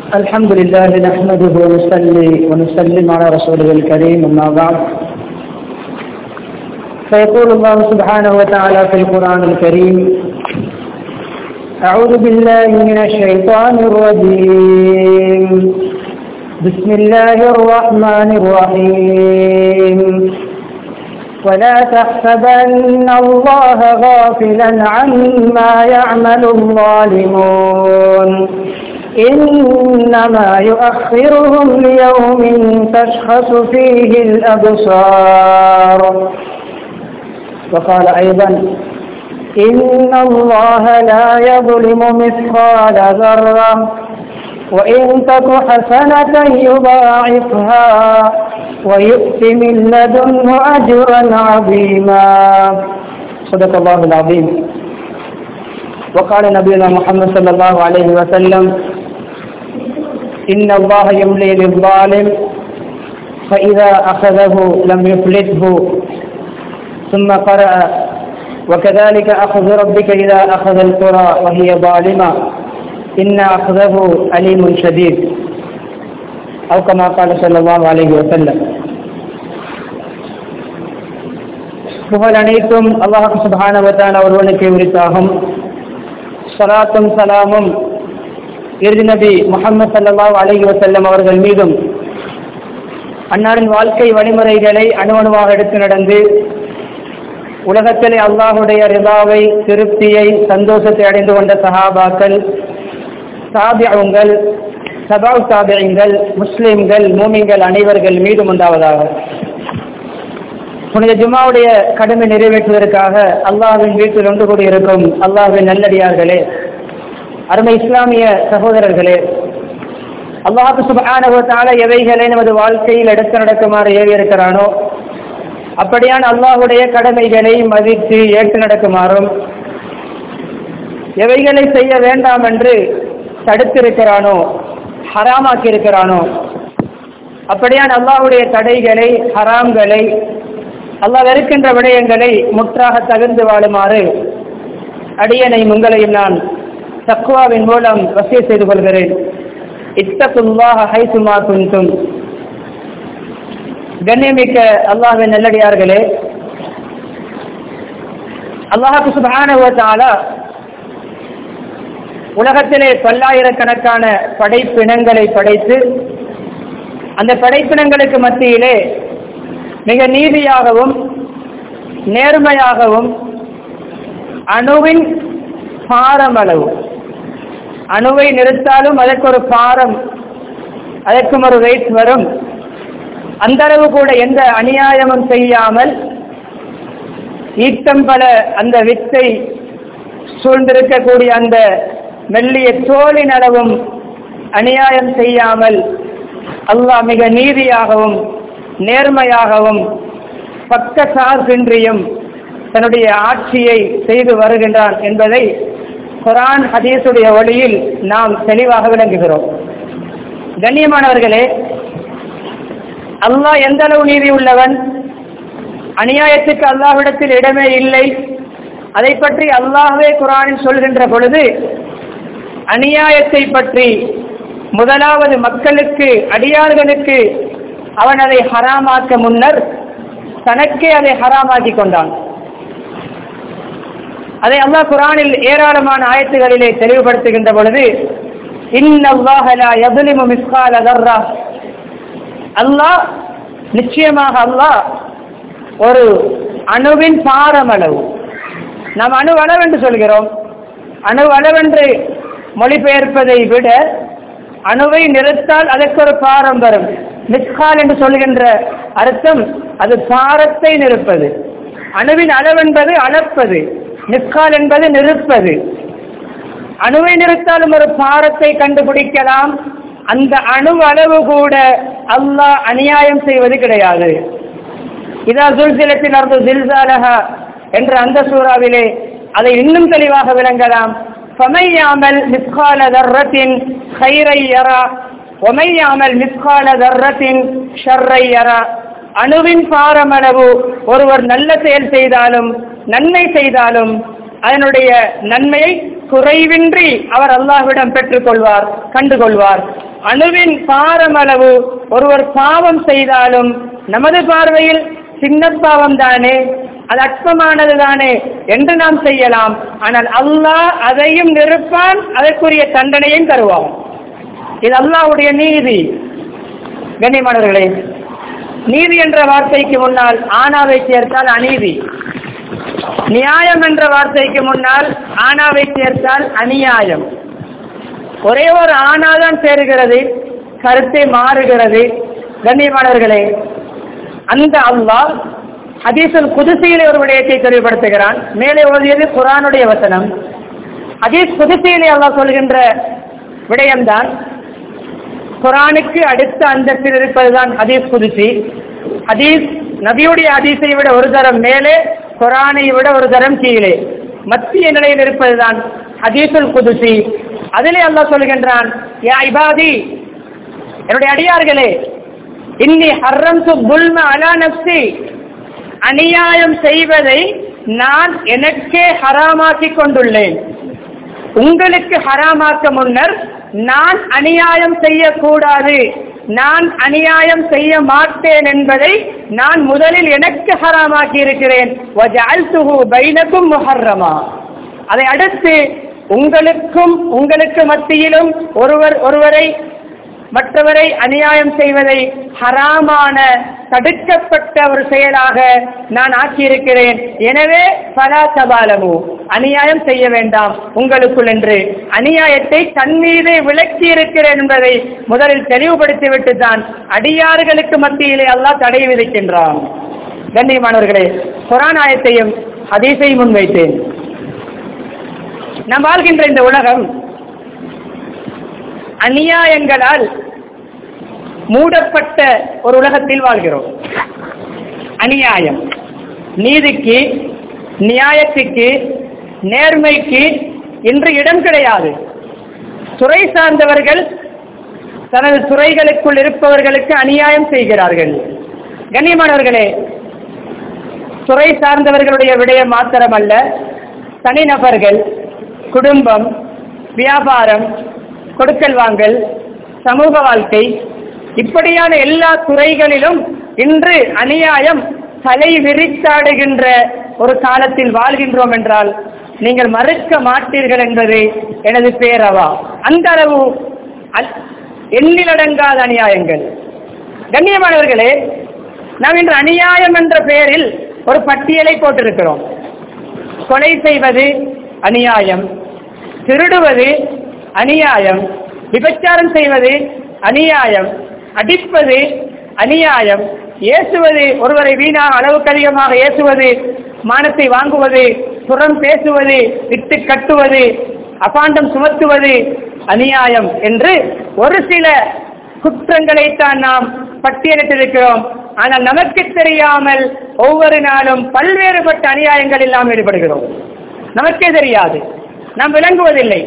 الحمد لله نحمده ونصلي ونسلم على رسوله الكريم أما بعد فيقول الله سبحانه وتعالى في القرآن الكريم أعوذ بالله من الشيطان الرجيم بسم الله الرحمن الرحيم ولا تحسبن الله غافلا عما يعمل الظالمون إنما يؤخرهم ليوم تشخص فيه الأبصار وقال أيضا إن الله لا يظلم مثقال ذرة وإن تك حسنة يضاعفها ويؤت من لدنه أجرا عظيما صدق الله العظيم وقال نبينا محمد صلى الله عليه وسلم إن الله يملي للظالم فإذا أخذه لم يفلته ثم قرأ وكذلك أخذ ربك إذا أخذ القرى وهي ظالمة إن أخذه أليم شديد أو كما قال صلى الله عليه وسلم புகழ் அனைத்தும் அல்லாஹ் சுபானவத்தான ஒருவனுக்கு உரித்தாகும் சலாத்தும் சலாமும் இறுதி நபி முகமது சல்லாஹ் அலஹி வசல்லம் அவர்கள் மீதும் அன்னாரின் வாழ்க்கை வழிமுறைகளை அணுவணுவாக எடுத்து நடந்து உலகத்திலே அல்லாஹுடைய ரிதாவை திருப்தியை சந்தோஷத்தை அடைந்து கொண்ட சஹாபாக்கள் சாபியங்கள் சபாவ் சாபியங்கள் முஸ்லிம்கள் மூமிங்கள் அனைவர்கள் மீதும் உண்டாவதாக புனித ஜுமாவுடைய கடமை நிறைவேற்றுவதற்காக அல்லாஹின் வீட்டில் ஒன்று கூடியிருக்கும் அல்லாஹின் நல்லடியார்களே அருமை இஸ்லாமிய சகோதரர்களே அல்லாஹு சுபானவத்தால எவைகளை நமது வாழ்க்கையில் எடுத்து நடக்குமாறு ஏவி இருக்கிறானோ அப்படியான அல்லாஹுடைய கடமைகளை மதித்து ஏற்று நடக்குமாறும் எவைகளை செய்ய வேண்டாம் என்று தடுத்திருக்கிறானோ ஹராமாக்கி இருக்கிறானோ அப்படியான அல்லாஹுடைய தடைகளை ஹராம்களை அல்லாஹ் வெறுக்கின்ற விடயங்களை முற்றாக தகுந்து வாழுமாறு அடியனை உங்களையும் நான் தக்குவாவின் மூலம் வசிய செய்து கொள்கிறேன் இத்தகுல்லாஹ ஹைசுமா குந்தும் கண்ணியமிக்க அல்லாஹின் நல்லடியார்களே அல்லாஹு சுபானுவத்தால உலகத்திலே பல்லாயிரக்கணக்கான படைப்பினங்களை படைத்து அந்த படைப்பினங்களுக்கு மத்தியிலே மிக நீதியாகவும் நேர்மையாகவும் அணுவின் பாரமளவு அணுவை நிறுத்தாலும் அதற்கு ஒரு பாரம் அதற்கும் ஒரு வெயிட் வரும் அந்த அளவு கூட எந்த அநியாயமும் செய்யாமல் ஈட்டம் பல அந்த வித்தை சூழ்ந்திருக்கக்கூடிய அந்த மெல்லிய தோளின் அளவும் அநியாயம் செய்யாமல் அல்லாஹ் மிக நீதியாகவும் நேர்மையாகவும் பக்க சார்பின்றியும் தன்னுடைய ஆட்சியை செய்து வருகின்றான் என்பதை குரான் ஹதீஸுடைய ஒளியில் நாம் தெளிவாக விளங்குகிறோம் கண்ணியமானவர்களே அல்லாஹ் எந்த அளவு நீதி உள்ளவன் அநியாயத்துக்கு அல்லாஹ்விடத்தில் இடமே இல்லை அதை பற்றி அல்லாஹ்வே குரானில் சொல்கின்ற பொழுது அநியாயத்தை பற்றி முதலாவது மக்களுக்கு அடியார்களுக்கு அவன் அதை ஹராமாக்க முன்னர் தனக்கே அதை ஹராமாக்கி கொண்டான் அதை அல்லாஹ் குரானில் ஏராளமான ஆயத்துகளிலே தெளிவுபடுத்துகின்ற பொழுது அல்லாஹ் நிச்சயமாக அல்லாஹ் ஒரு அணுவின் பாரமளவு நாம் அணு அளவென்று சொல்கிறோம் அணு அளவென்று மொழிபெயர்ப்பதை விட அணுவை நிறுத்தால் அதற்கு ஒரு பாரம் வரும் மிஸ்கால் என்று சொல்கின்ற அர்த்தம் அது பாரத்தை நிறுப்பது அணுவின் அளவென்பது அளப்பது மிஸ்கால் என்பது நிறுப்பது அணுவை நிறுத்தாலும் ஒரு பாரத்தை கண்டுபிடிக்கலாம் அந்த அணு அளவு கூட அல்லாஹ் அநியாயம் செய்வது கிடையாது இதா சுல்சிலத்தில் நடந்த ஜில்சாலஹா என்ற அந்த சூறாவிலே அதை இன்னும் தெளிவாக விளங்கலாம் ஃபமையாமல் மிஸ்கால தர்ரத்தின் ஹைரை யரா ஒமையாமல் மிஸ்கால தர்ரத்தின் ஷர்ரை யரா அணுவின் பாரமளவு ஒருவர் நல்ல செயல் செய்தாலும் நன்மை செய்தாலும் அதனுடைய நன்மையை குறைவின்றி அவர் அல்லாஹ்விடம் பெற்றுக்கொள்வார் கண்டுகொள்வார் அணுவின் பாரமளவு ஒருவர் பாவம் செய்தாலும் நமது பார்வையில் சின்ன பாவம் தானே அது அற்பமானது தானே என்று நாம் செய்யலாம் ஆனால் அல்லாஹ் அதையும் நிறுப்பான் அதற்குரிய தண்டனையும் தருவான் இது அல்லாஹ்வுடைய நீதி கண்ணியமானவர்களே நீதி என்ற வார்த்தைக்கு முன்னால் ஆனாவை சேர்த்தால் அநீதி நியாயம் என்ற வார்த்தைக்கு முன்னால் ஆனாவை சேர்த்தால் அநியாயம் ஒரே ஒரு ஆனாதான் சேருகிறது கருத்தை மாறுகிறது கண்ணியமானவர்களே அந்த அல்லாஹ் ஹதீஸுல் குதிசையிலே ஒரு விடயத்தை தெளிவுபடுத்துகிறான் மேலே ஓதியது குரானுடைய வசனம் ஹதீஸ் குதிசையிலே அல்லாஹ் சொல்கின்ற விடயம்தான் குரானுக்கு அடுத்த அந்தஸ்தில் இருப்பதுதான் ஹதீஸ் குதிசி ஹதீஸ் நபியுடைய ஹதீஸை விட ஒரு தரம் மேலே குரானை விட ஒரு தரம் கீழே மத்திய நிலையில் இருப்பதுதான் ஹதீசுல் குதுசி அதிலே அல்லாஹ் சொல்கின்றான் யா இபாதி என்னுடைய அடியார்களே இன்னி ஹர்ரம்து புல்ம அலா நப்சி அநியாயம் செய்வதை நான் எனக்கே ஹராமாக்கிக் கொண்டுள்ளேன் உங்களுக்கு ஹராமாக்க முன்னர் நான் அநியாயம் செய்யக்கூடாது நான் அநியாயம் செய்ய மாட்டேன் என்பதை நான் முதலில் எனக்கு ஹராமாக்கி இருக்கிறேன் பைனக்கும் முஹர்ரமா அதை அடுத்து உங்களுக்கும் உங்களுக்கு மத்தியிலும் ஒருவர் ஒருவரை மற்றவரை அநியாயம் செய்வதை ஹராமான தடுக்கப்பட்ட ஒரு செயலாக நான் ஆக்கியிருக்கிறேன் எனவே பலா சபாலமு அநியாயம் செய்ய வேண்டாம் உங்களுக்குள் என்று அநியாயத்தை தன் மீது விளக்கி இருக்கிறேன் என்பதை முதலில் தெளிவுபடுத்திவிட்டு தான் அடியார்களுக்கு மத்தியிலே அல்லாஹ் தடை விதிக்கின்றான் கண்ணியமானவர்களே குரான் ஆயத்தையும் ஹதீஸை முன்வைத்தேன் நாம் வாழ்கின்ற இந்த உலகம் அநியாயங்களால் மூடப்பட்ட ஒரு உலகத்தில் வாழ்கிறோம் அநியாயம் நீதிக்கு நியாயத்துக்கு நேர்மைக்கு இன்று இடம் கிடையாது துறை சார்ந்தவர்கள் தனது துறைகளுக்குள் இருப்பவர்களுக்கு அநியாயம் செய்கிறார்கள் கண்ணியமானவர்களே துறை சார்ந்தவர்களுடைய விடயம் மாத்திரமல்ல தனிநபர்கள் குடும்பம் வியாபாரம் கொடுக்கல் வாங்கல் சமூக வாழ்க்கை இப்படியான எல்லா துறைகளிலும் இன்று அநியாயம் தலை விரித்தாடுகின்ற ஒரு காலத்தில் வாழ்கின்றோம் என்றால் நீங்கள் மறுக்க மாட்டீர்கள் என்பது எனது பேரவா அந்த அளவு எண்ணிலடங்காத அநியாயங்கள் கண்ணியமானவர்களே நாம் இன்று அநியாயம் என்ற பெயரில் ஒரு பட்டியலை போட்டிருக்கிறோம் கொலை செய்வது அநியாயம் திருடுவது அநியாயம் விபச்சாரம் செய்வது அநியாயம் அடிப்பது அநியாயம் ஏசுவது ஒருவரை வீணாக அளவுக்கு அதிகமாக ஏசுவது மானத்தை வாங்குவது புறம் பேசுவது விட்டு கட்டுவது அபாண்டம் சுமத்துவது அநியாயம் என்று ஒரு சில குற்றங்களைத்தான் நாம் பட்டியலிட்டிருக்கிறோம் ஆனால் நமக்கு தெரியாமல் ஒவ்வொரு நாளும் பல்வேறுபட்ட அநியாயங்களில் நாம் ஈடுபடுகிறோம் நமக்கே தெரியாது நாம் விளங்குவதில்லை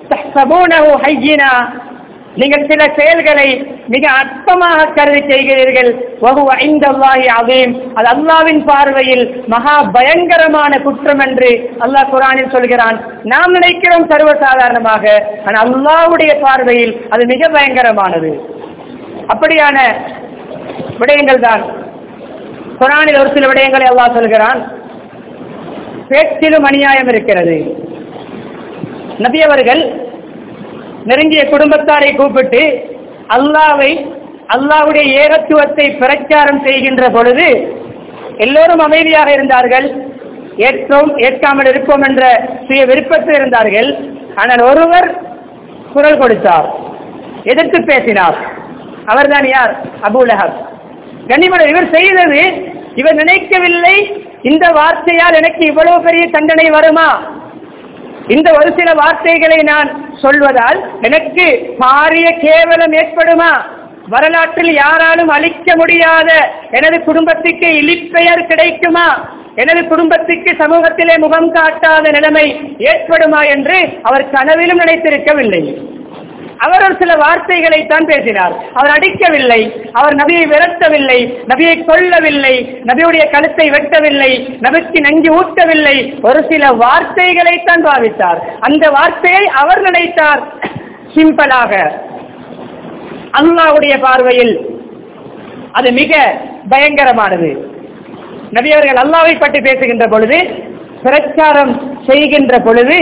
நீங்கள் சில செயல்களை மிக அற்பமாக கருதி செய்கிறீர்கள் அது அல்லாவின் பார்வையில் மகா பயங்கரமான குற்றம் என்று அல்லாஹ் குரானில் சொல்கிறான் நாம் நினைக்கிறோம் சர்வசாதாரணமாக ஆனால் அல்லாவுடைய பார்வையில் அது மிக பயங்கரமானது அப்படியான விடயங்கள் தான் குரானில் ஒரு சில விடயங்களை அல்லாஹ் சொல்கிறான் பேச்சிலும் அநியாயம் இருக்கிறது நபி அவர்கள் நெருங்கிய குடும்பத்தாரை கூப்பிட்டு அல்லாவை அல்லாவுடைய ஏகத்துவத்தை பிரச்சாரம் செய்கின்ற பொழுது எல்லோரும் அமைதியாக இருந்தார்கள் ஏற்றோம் ஏற்காமல் இருப்போம் என்ற சுய விருப்பத்தில் இருந்தார்கள் ஆனால் ஒருவர் குரல் கொடுத்தார் எதிர்த்து பேசினார் அவர்தான் யார் அபுலஹப் கண்ணிமணர் இவர் செய்தது இவர் நினைக்கவில்லை இந்த வார்த்தையால் எனக்கு இவ்வளவு பெரிய தண்டனை வருமா இந்த ஒரு சில வார்த்தைகளை நான் சொல்வதால் எனக்கு பாரிய கேவலம் ஏற்படுமா வரலாற்றில் யாராலும் அழிக்க முடியாத எனது குடும்பத்துக்கு இழிப்பெயர் கிடைக்குமா எனது குடும்பத்துக்கு சமூகத்திலே முகம் காட்டாத நிலைமை ஏற்படுமா என்று அவர் கனவிலும் நினைத்திருக்கவில்லை அவர் ஒரு சில வார்த்தைகளை தான் பேசினார் அவர் அடிக்கவில்லை அவர் நபியை விரட்டவில்லை நபியை கொல்லவில்லை நபியுடைய கழுத்தை வெட்டவில்லை நபிக்கு நஞ்சு ஊட்டவில்லை ஒரு சில வார்த்தைகளை தான் பாவித்தார் அந்த வார்த்தையை அவர் நினைத்தார் சிம்பிளாக அல்லாஹ்வுடைய பார்வையில் அது மிக பயங்கரமானது நபி அவர்கள் அல்லாவை பற்றி பேசுகின்ற பொழுது பிரச்சாரம் செய்கின்ற பொழுது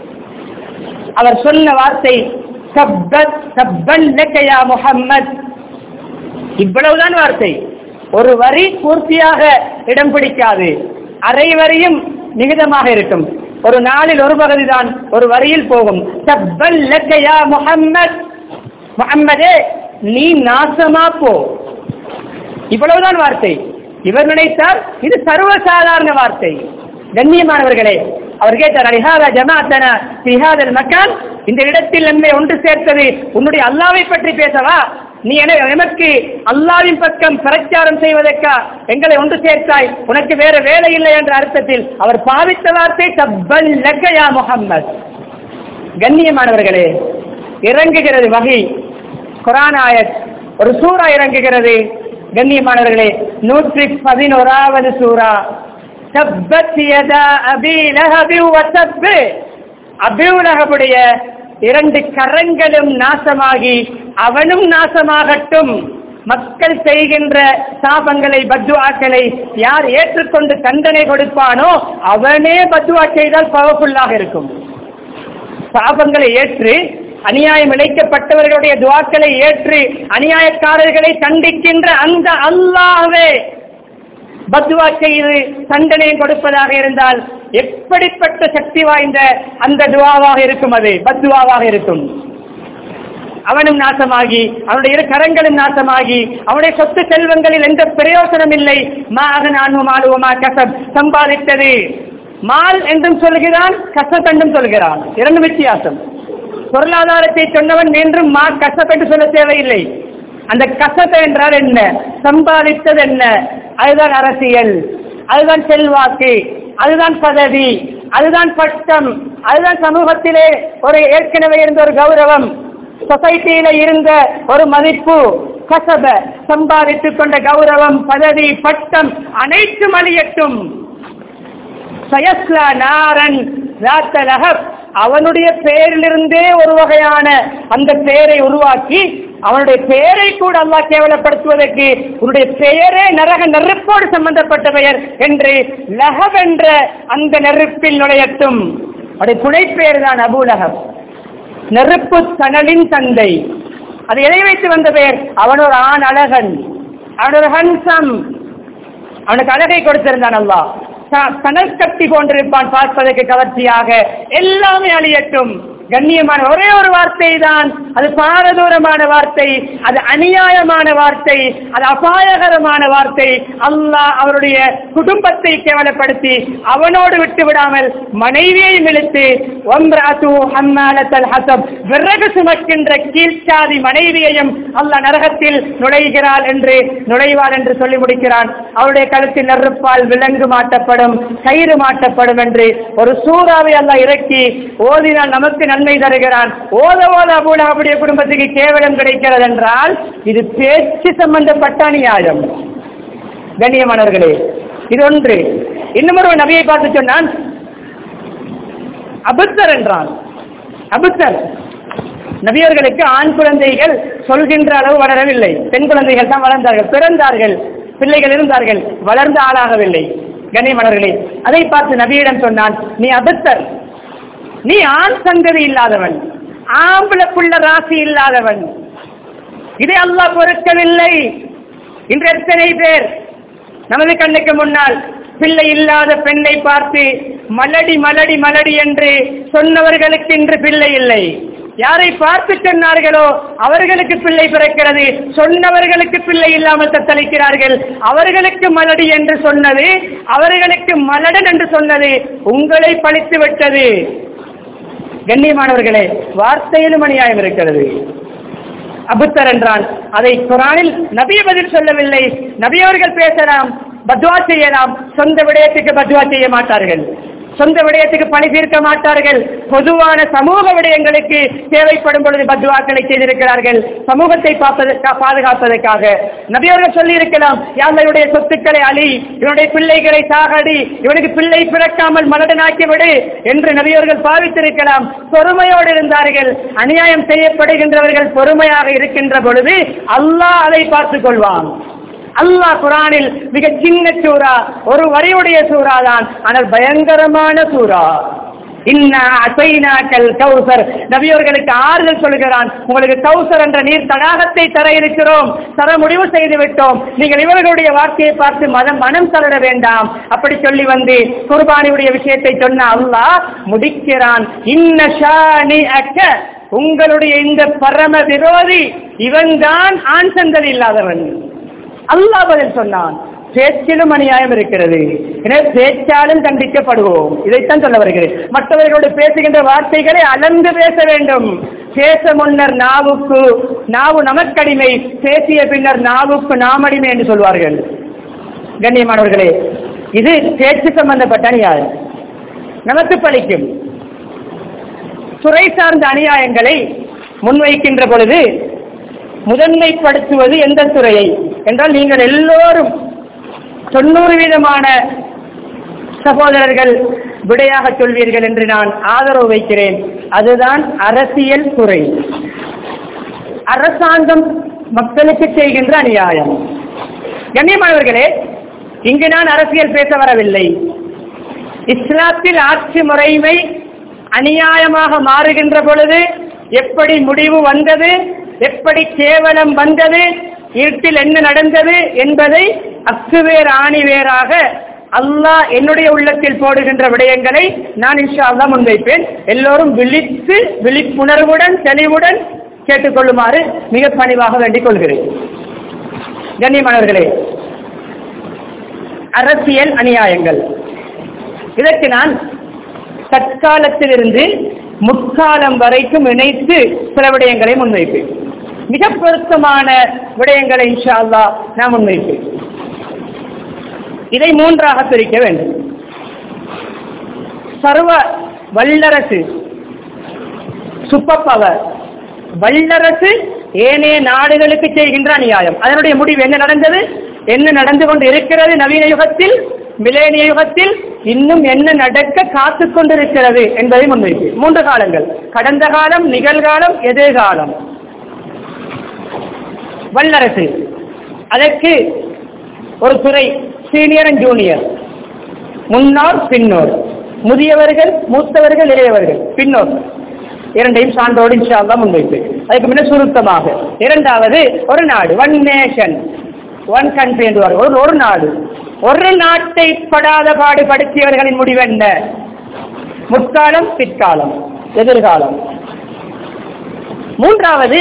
அவர் சொன்ன வார்த்தை சப்பத் சப்பன் லக்கயா முஹம்மத் இவ்வளவுதான் வார்த்தை ஒரு வரி பூர்த்தியாக இடம் பிடிக்காது அரை வரியும் மிகுதமாக இருக்கும் ஒரு நாளில் ஒரு பகுதி தான் ஒரு வரியில் போகும் சப்பல் லக்கயா முஹம்மத் முஹம்மதே நீ நாசமா போ இவ்வளவுதான் வார்த்தை இவர் நினைத்தால் இது சர்வசாதாரண வார்த்தை கண்ணியமானவர்களே அவர் கேட்டார் அலிஹாதா ஜமாத்தனா பிஹாதல் மக்கான் இந்த இடத்தில் நம்மை ஒன்று சேர்த்தது உன்னுடைய அல்லாவை பற்றி பேசவா நீ என எமக்கு அல்லாவின் பக்கம் பிரச்சாரம் செய்வதற்கா எங்களை ஒன்று சேர்த்தாய் உனக்கு வேற வேலை இல்லை என்ற அர்த்தத்தில் அவர் பாவித்த வார்த்தை தப்பல் லக்கயா முகம்மது கண்ணியமானவர்களே இறங்குகிறது வகை குரான் ஆயத் ஒரு சூறா இறங்குகிறது கண்ணியமானவர்களே நூற்றி பதினோராவது சூறா தப்பத் யதா அபி லஹபி வதப் அபிவுலகபுடைய இரண்டு கரங்களும் நாசமாகி அவனும் நாசமாகட்டும் மக்கள் செய்கின்ற சாபங்களை பத்துவாக்களை யார் ஏற்றுக்கொண்டு தண்டனை கொடுப்பானோ அவனே பத்துவா செய்தால் பவர்ஃபுல்லாக இருக்கும் சாபங்களை ஏற்று அநியாயம் இழைக்கப்பட்டவர்களுடைய துவாக்களை ஏற்று அநியாயக்காரர்களை கண்டிக்கின்ற அந்த அல்லாஹ்வே பத்வா செய்து தண்டனை கொடுப்பதாக இருந்தால் எப்படிப்பட்ட சக்தி வாய்ந்த அந்த துவாவாக இருக்கும் அது பத்வாவாக இருக்கும் அவனும் நாசமாகி அவனுடைய இரு கரங்களும் நாசமாகி அவனுடைய சொத்து செல்வங்களில் எந்த பிரயோசனம் இல்லை மாக நானும் ஆளுவமா கசப் சம்பாதித்தது மால் என்றும் சொல்கிறான் கசப் என்றும் சொல்கிறான் இரண்டு வித்தியாசம் பொருளாதாரத்தை சொன்னவன் என்றும் மா கசப் என்று சொல்ல தேவையில்லை அந்த கசப் என்றால் என்ன சம்பாதித்தது என்ன அதுதான் அரசியல் அதுதான் செல்வாக்கு அதுதான் பதவி அதுதான் பட்டம் அதுதான் சமூகத்திலே ஒரு ஏற்கனவே இருந்த ஒரு கௌரவம் சொசைட்டியில இருந்த ஒரு மதிப்பு கசப சம்பாதித்துக் கொண்ட கௌரவம் பதவி பட்டம் அனைத்தும் அழியட்டும் சயஸ்லா நாரன் ராத்த லஹப் அவனுடைய பெயரிலிருந்தே ஒரு வகையான அந்த பெயரை உருவாக்கி அவனுடைய பெயரை கூட அல்லாஹ் கேவலப்படுத்துவதற்கு உன்னுடைய பெயரே நரக நெருப்போடு சம்பந்தப்பட்ட பெயர் என்று லஹப் என்ற அந்த நெருப்பில் நுழையட்டும் அவருடைய புனைப்பெயர் தான் அபு லஹப் நெருப்பு தணலின் தந்தை அது எதை வைத்து வந்த பெயர் அவன் ஒரு ஆண் அழகன் அவன் ஒரு ஹன்சம் அவனுக்கு அழகை கொடுத்திருந்தான் அல்லா கனல் கட்டி போன்றிருப்பான் பார்ப்பதற்கு கவர்ச்சியாக எல்லாமே அழியட்டும் கண்ணியமான ஒரே ஒரு வார்த்தை தான் அது பாரதூரமான வார்த்தை அது அநியாயமான வார்த்தை அது அபாயகரமான வார்த்தை அல்லாஹ் அவருடைய குடும்பத்தை கேவலப்படுத்தி அவனோடு விட்டு விடாமல் மனைவியையும் இழுத்து ஒன்றாத்து ஹம்மாலத்தல் ஹசப் விறகு சுமக்கின்ற கீழ்ச்சாதி மனைவியையும் அல்லாஹ் நரகத்தில் நுழைகிறாள் என்று நுழைவாள் என்று சொல்லி முடிக்கிறான் அவருடைய கழுத்தில் நெருப்பால் விலங்கு மாட்டப்படும் கயிறு மாட்டப்படும் என்று ஒரு சூறாவை அல்லாஹ் இறக்கி ஓதினால் நமக்கு நன்மை தருகிறான் ஓத ஓத அபுலாவுடைய குடும்பத்துக்கு கேவலம் கிடைக்கிறது என்றால் இது பேச்சு சம்பந்தப்பட்ட அநியாயம் கண்ணியமானவர்களே இது ஒன்று இன்னும் ஒரு நபியை பார்த்து சொன்னான் அபுத்தர் என்றான் அபுத்தர் நபியர்களுக்கு ஆண் குழந்தைகள் சொல்கின்ற அளவு வளரவில்லை பெண் குழந்தைகள் தான் வளர்ந்தார்கள் பிறந்தார்கள் பிள்ளைகள் இருந்தார்கள் வளர்ந்த ஆளாகவில்லை கண்ணியமானவர்களே அதை பார்த்து நபியிடம் சொன்னான் நீ அபுத்தர் நீ ஆண் சந்ததி இல்லாதவன் ஆம்பளை புள்ள ராசி இல்லாதவன் இதை அல்லாஹ் பொறுக்கவில்லை இன்று எத்தனை பேர் நமது கண்ணுக்கு முன்னால் பிள்ளை இல்லாத பெண்ணை பார்த்து மலடி மலடி மலடி என்று சொன்னவர்களுக்கு இன்று பிள்ளை இல்லை யாரை பார்த்து சொன்னார்களோ அவர்களுக்கு பிள்ளை பிறக்கிறது சொன்னவர்களுக்கு பிள்ளை இல்லாமல் தத்தளிக்கிறார்கள் அவர்களுக்கு மலடி என்று சொன்னது அவர்களுக்கு மலடன் என்று சொன்னது உங்களை பழித்து விட்டது கண்ணியமானவர்களே வார்த்தையிலும் அநியாயம் இருக்கிறது அபுத்தர் என்றான் அதை குரானில் நபிய பதில் சொல்லவில்லை நபியவர்கள் பேசலாம் பத்வா செய்யலாம் சொந்த விடயத்துக்கு பத்வா செய்ய மாட்டார்கள் சொந்த விடயத்துக்கு பணி தீர்க்க மாட்டார்கள் பொதுவான சமூக விடயங்களுக்கு தேவைப்படும் பொழுது பத்வாக்களை செய்திருக்கிறார்கள் சமூகத்தை பார்ப்பதற்கா பாதுகாப்பதற்காக நபியவர்கள் சொல்லி இருக்கலாம் யாருடைய சொத்துக்களை அழி இவனுடைய பிள்ளைகளை சாகடி இவனுக்கு பிள்ளை பிறக்காமல் மலடனாக்கி விடு என்று நபியவர்கள் பாவித்திருக்கலாம் பொறுமையோடு இருந்தார்கள் அநியாயம் செய்யப்படுகின்றவர்கள் பொறுமையாக இருக்கின்ற பொழுது அல்லாஹ் அதை பார்த்துக் கொள்வான் அல்லாஹ் குரானில் மிக சின்ன சூறா ஒரு வரியுடைய சூறா தான் ஆனால் பயங்கரமான சூறா இன்னா அசைனாக்கல் கௌசர் நபியவர்களுக்கு ஆறுதல் சொல்கிறான் உங்களுக்கு கௌசர் என்ற நீர் தடாகத்தை தர இருக்கிறோம் தர முடிவு செய்து விட்டோம் நீங்கள் இவர்களுடைய வார்த்தையை பார்த்து மனம் மனம் தளர வேண்டாம் அப்படி சொல்லி வந்து குர்பானியுடைய விஷயத்தை சொன்ன அல்லாஹ் முடிக்கிறான் இன்ன ஷானி அக்க உங்களுடைய இந்த பரம விரோதி இவன்தான் ஆண் சந்ததி இல்லாதவன் அல்லாஹ் பதில் சொன்னான் பேச்சிலும் அநியாயம் இருக்கிறது எனவே பேச்சாலும் கண்டிக்கப்படுவோம் இதைத்தான் சொல்ல வருகிறேன் மற்றவர்களோடு பேசுகின்ற வார்த்தைகளை அளந்து பேச வேண்டும் பேச முன்னர் நாவுக்கு நாவு நமக்கடிமை பேசிய பின்னர் நாவுக்கு நாமடிமை என்று சொல்வார்கள் கண்ணியமானவர்களே இது பேச்சு சம்பந்தப்பட்ட அநியாயம் நமக்கு பலிக்கும் துறை சார்ந்த அநியாயங்களை முன்வைக்கின்ற பொழுது முதன்மைப்படுத்துவது எந்த துறையை என்றால் நீங்கள் எல்லோரும் தொண்ணூறு வீதமான சகோதரர்கள் விடையாக சொல்வீர்கள் என்று நான் ஆதரவு வைக்கிறேன் அதுதான் அரசியல் துறை அரசாங்கம் மக்களுக்கு செய்கின்ற அநியாயம் கண்ணியமானவர்களே இங்கு நான் அரசியல் பேச வரவில்லை இஸ்லாத்தில் ஆட்சி முறைமை அநியாயமாக மாறுகின்ற பொழுது எப்படி முடிவு வந்தது எப்படி கேவலம் வந்தது இருட்டில் என்ன நடந்தது என்பதை அக்குவேர் ஆணிவேராக அல்லாஹ் என்னுடைய உள்ளத்தில் போடுகின்ற விடயங்களை நான் இன்ஷா அல்லாஹ் முன்வைப்பேன் எல்லோரும் விழித்து விழிப்புணர்வுடன் தெளிவுடன் கேட்டுக்கொள்ளுமாறு மிக பணிவாக வேண்டிக் கொள்கிறேன் கண்ணியமானவர்களே அரசியல் அநியாயங்கள் இதற்கு நான் தற்காலத்திலிருந்து முற்காலம் வரைக்கும் இணைத்து சில விடயங்களை முன்வைப்பேன் மிக பொருத்தமான விடயங்களை இன்ஷா அல்லாஹ் நான் முன்வைப்பேன் இதை மூன்றாக பிரிக்க வேண்டும் சர்வ வல்லரசு சுப்பர் பவர் வல்லரசு ஏனைய நாடுகளுக்கு செய்கின்ற அநியாயம் அதனுடைய முடிவு என்ன நடந்தது என்ன நடந்து கொண்டு இருக்கிறது நவீன யுகத்தில் மிலேனிய யுகத்தில் இன்னும் என்ன நடக்க காத்துக் கொண்டிருக்கிறது என்பதை முன்வைப்பு மூன்று காலங்கள் கடந்த காலம் நிகழ்காலம் எதிர்காலம் வல்லரசு அதற்கு ஒரு துறை சீனியர் அண்ட் ஜூனியர் முன்னோர் பின்னோர் முதியவர்கள் மூத்தவர்கள் இளையவர்கள் பின்னோர் இரண்டையும் சான்றோடு இன்ஷா அல்லாஹ் முன்வைப்பு அதுக்கு முன்ன சுருக்கமாக இரண்டாவது ஒரு நாடு ஒன் நேஷன் ஒன் கண்ட்ரி என்று வரும் ஒரு ஒரு நாடு ஒரு நாட்டை படாத பாடுபடுத்தியவர்களின் முடிவு என்ன முற்காலம் பிற்காலம் எதிர்காலம் மூன்றாவது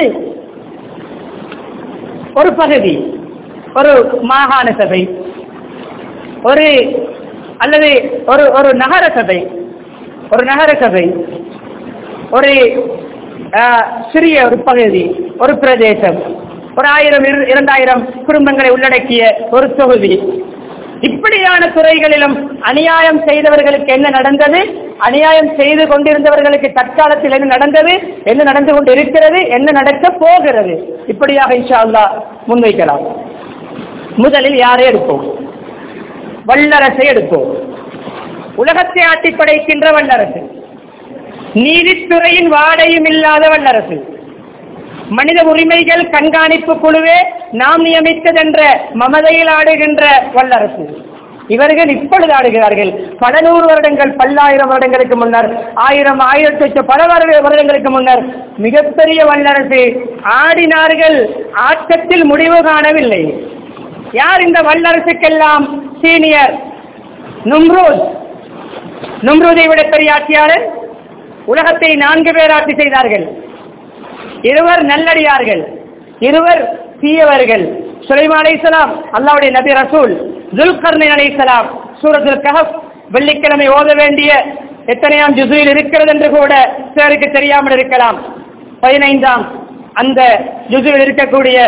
ஒரு பகுதி ஒரு மாகாண சபை ஒரு அல்லது ஒரு ஒரு நகர சபை ஒரு நகர சபை ஒரு ஆஹ், சிறிய ஒரு பகுதி ஒரு பிரதேசம் ஒரு ஆயிரம் இரு- இரண்டாயிரம் குடும்பங்களை உள்ளடக்கிய ஒரு தொகுதி இப்படியான துறைகளிலும் அநியாயம் செய்தவர்களுக்கு என்ன நடந்தது அநியாயம் செய்து கொண்டிருந்தவர்களுக்கு தற்காலத்தில் என்ன நடந்தது என்ன நடந்து கொண்டு இருக்கிறது என்ன நடக்க போகிறது இப்படியாக இன்ஷா அல்லாஹ் முன்வைக்கலாம் முதலில் யாரை எடுப்போம் வல்லரசை எடுப்போம் உலகத்தை ஆட்டி படைக்கின்ற வல்லரசு நீதித்துறையின் வாடையும் இல்லாத வல்லரசு மனித உரிமைகள் கண்காணிப்பு குழுவே நாம் நியமித்ததென்ற மமதையில் ஆடுகின்ற வல்லரசு இவர்கள் இப்பொழுது ஆடுகிறார்கள் பல நூறு வருடங்கள் பல்லாயிரம் வருடங்களுக்கு முன்னர் ஆயிரம் ஆயிரத்தி எட்டு பல வருட- வருடங்களுக்கு முன்னர் மிகப்பெரிய வல்லரசு ஆடினார்கள் ஆட்டத்தில் முடிவு காணவில்லை யார் இந்த வல்லரசுக்கெல்லாம் சீனியர் நும்ரூத் நும்ரூதை விட பெரிய ஆட்சியாளர் உலகத்தை நான்கு பேர் ஆட்சி செய்தார்கள் இருவர் நல்லடியார்கள் இருவர் தீயவர்கள் சுலைமான் அலைஹிஸ்ஸலாம் அல்லாஹ்வுடைய நபி ரசூல் துல்கர்னைன் அலைஹிஸ்ஸலாம் சூரத்துல் கஹஃப் வெள்ளிக்கிழமை ஓத வேண்டிய எத்தனையாம் ஜுசுவில் இருக்கிறது என்று கூட சிலருக்கு தெரியாமல் இருக்கலாம் பதினைந்தாம் அந்த ஜுசுவில் இருக்கக்கூடிய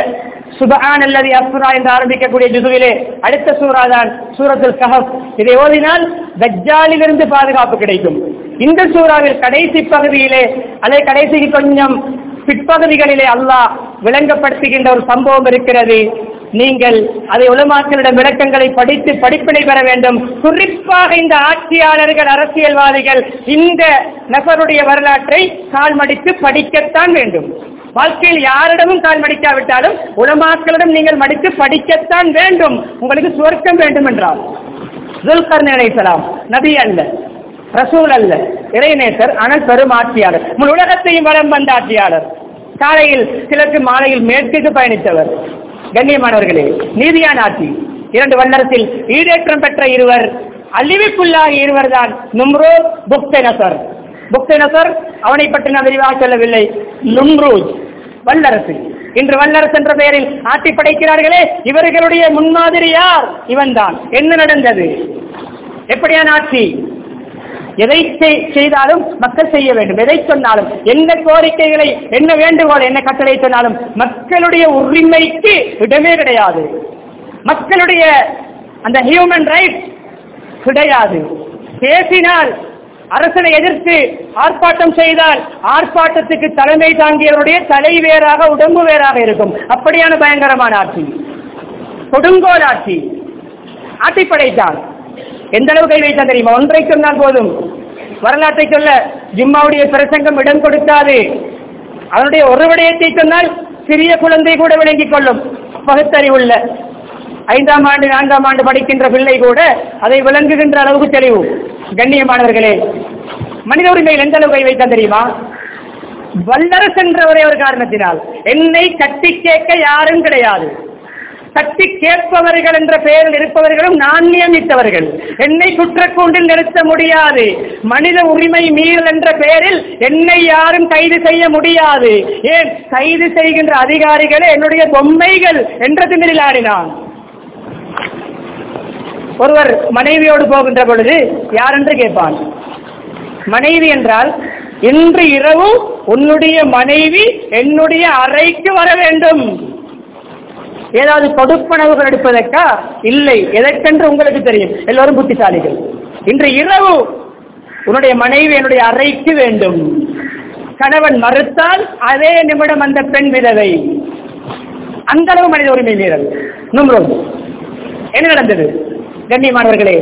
சுபஹான் அல்லது அஸ்ரா என்று ஆரம்பிக்கக்கூடிய ஜுதுவிலே அடுத்த சூரா தான் சூரத்துல் கஹப் இதை ஓதினால் தஜ்ஜாலிலிருந்து பாதுகாப்பு கிடைக்கும் இந்த சூறாவில் கடைசி பகுதியிலே அல்லது கடைசி கொஞ்சம் பிற்பகுதிகளிலே அல்லாஹ் விளங்கப்படுத்துகின்ற ஒரு சம்பவம் இருக்கிறது நீங்கள் அதை உலமாக்களிடம் விளக்கங்களை படித்து படிப்பினை பெற வேண்டும் குறிப்பாக இந்த ஆட்சியாளர்கள் அரசியல்வாதிகள் இந்த நபருடைய வரலாற்றை கால் மடித்து படிக்கத்தான் வேண்டும் வாழ்க்கையில் யாரிடமும் கால் மடிக்காவிட்டாலும் உலமாக்களிடம் நீங்கள் மடித்து படிக்கத்தான் வேண்டும் உங்களுக்கு சுவர்க்கம் வேண்டும் என்றால் துல்கர்ணி அலைசலாம் நபி அல்ல ரசூல் அல்ல இறைநேசர் ஆனால் பெரும் ஆட்சியாளர் முழு உலகத்தையும் வளம் வந்த ஆட்சியாளர் காலையில் கிழக்கு மாலையில் மேற்குக்கு பயணித்தவர் கண்ணியமானவர்களே நீதியான ஆட்சி இரண்டு வல்லரசில் ஈடேற்றம் பெற்ற இருவர் அழிவுக்குள்ளாகிய இருவர் தான் நும்ரோ புக்தனசர் புக்தனசர் அவனை பற்றி நான் விரிவாக சொல்லவில்லை நும்ரூஜ் வல்லரசு இன்று வல்லரசு என்ற பெயரில் ஆட்சி படைக்கிறார்களே இவர்களுடைய முன்மாதிரி யார் இவன்தான் என்ன நடந்தது எப்படியான ஆட்சி எதை செய்- செய்தாலும் மக்கள் செய்ய வேண்டும் எதை சொன்னாலும் என்ன கோரிக்கைகளை என்ன வேண்டுகோள் என்ன கட்டளை சொன்னாலும் மக்களுடைய உரிமைக்கு இடமே கிடையாது மக்களுடைய அந்த ஹியூமன் ரைட்ஸ் கிடையாது பேசினால் அரசனை எதிர்த்து ஆர்ப்பாட்டம் செய்தால் ஆர்ப்பாட்டத்துக்கு தலைமை தாங்கியவருடைய தலை வேறாக உடம்பு வேறாக இருக்கும் அப்படியான பயங்கரமான ஆட்சி கொடுங்கோல் ஆட்சி ஆட்சி படைத்தான் எந்த அளவு கை வைத்தான் தெரியுமா ஒன்றை சொன்னால் போதும் வரலாற்றை சொல்ல ஜிம்மாவுடைய பிரசங்கம் இடம் கொடுக்காது அவனுடைய ஒரு விடயத்தை சொன்னால் சிறிய குழந்தை கூட விளங்கிக் கொள்ளும் பகுத்தறிவுள்ள ஐந்தாம் ஆண்டு நான்காம் ஆண்டு படிக்கின்ற பிள்ளை கூட அதை விளங்குகின்ற அளவுக்கு தெளிவு கண்ணியமானவர்களே மனித உரிமையில் எந்த அளவு கை வைத்தான் தெரியுமா வல்லரசு என்ற ஒரே ஒரு காரணத்தினால் என்னை கட்டி கேட்க யாரும் கிடையாது தட்டி கேட்பவர்கள் என்ற பெயரில் இருப்பவர்களும் நான் நியமித்தவர்கள் என்னை குற்றக்கூண்டில் நிறுத்த முடியாது மனித உரிமை மீறல் என்ற பெயரில் என்னை யாரும் கைது செய்ய முடியாது ஏன் கைது செய்கின்ற அதிகாரிகளே என்னுடைய பொம்மைகள் என்ற திமிரில் ஆடினான் ஒருவர் மனைவியோடு போகின்ற பொழுது யார் என்று கேட்பான் மனைவி என்றால் இன்று இரவு உன்னுடைய மனைவி என்னுடைய அறைக்கு வர வேண்டும் ஏதாவது கொடுப்பனவுகள் எடுப்பதற்கா இல்லை எதற்கென்று உங்களுக்கு தெரியும் எல்லோரும் புத்திசாலிகள் இன்று இரவு உன்னுடைய மனைவி என்னுடைய அறைக்கு வேண்டும் கணவன் மறுத்தால் அதே நிமிடம் அந்த பெண் விதவை அந்த அளவு மனித உரிமை மீறல் நும்ரோம் என்ன நடந்தது கண்ணியமானவர்களே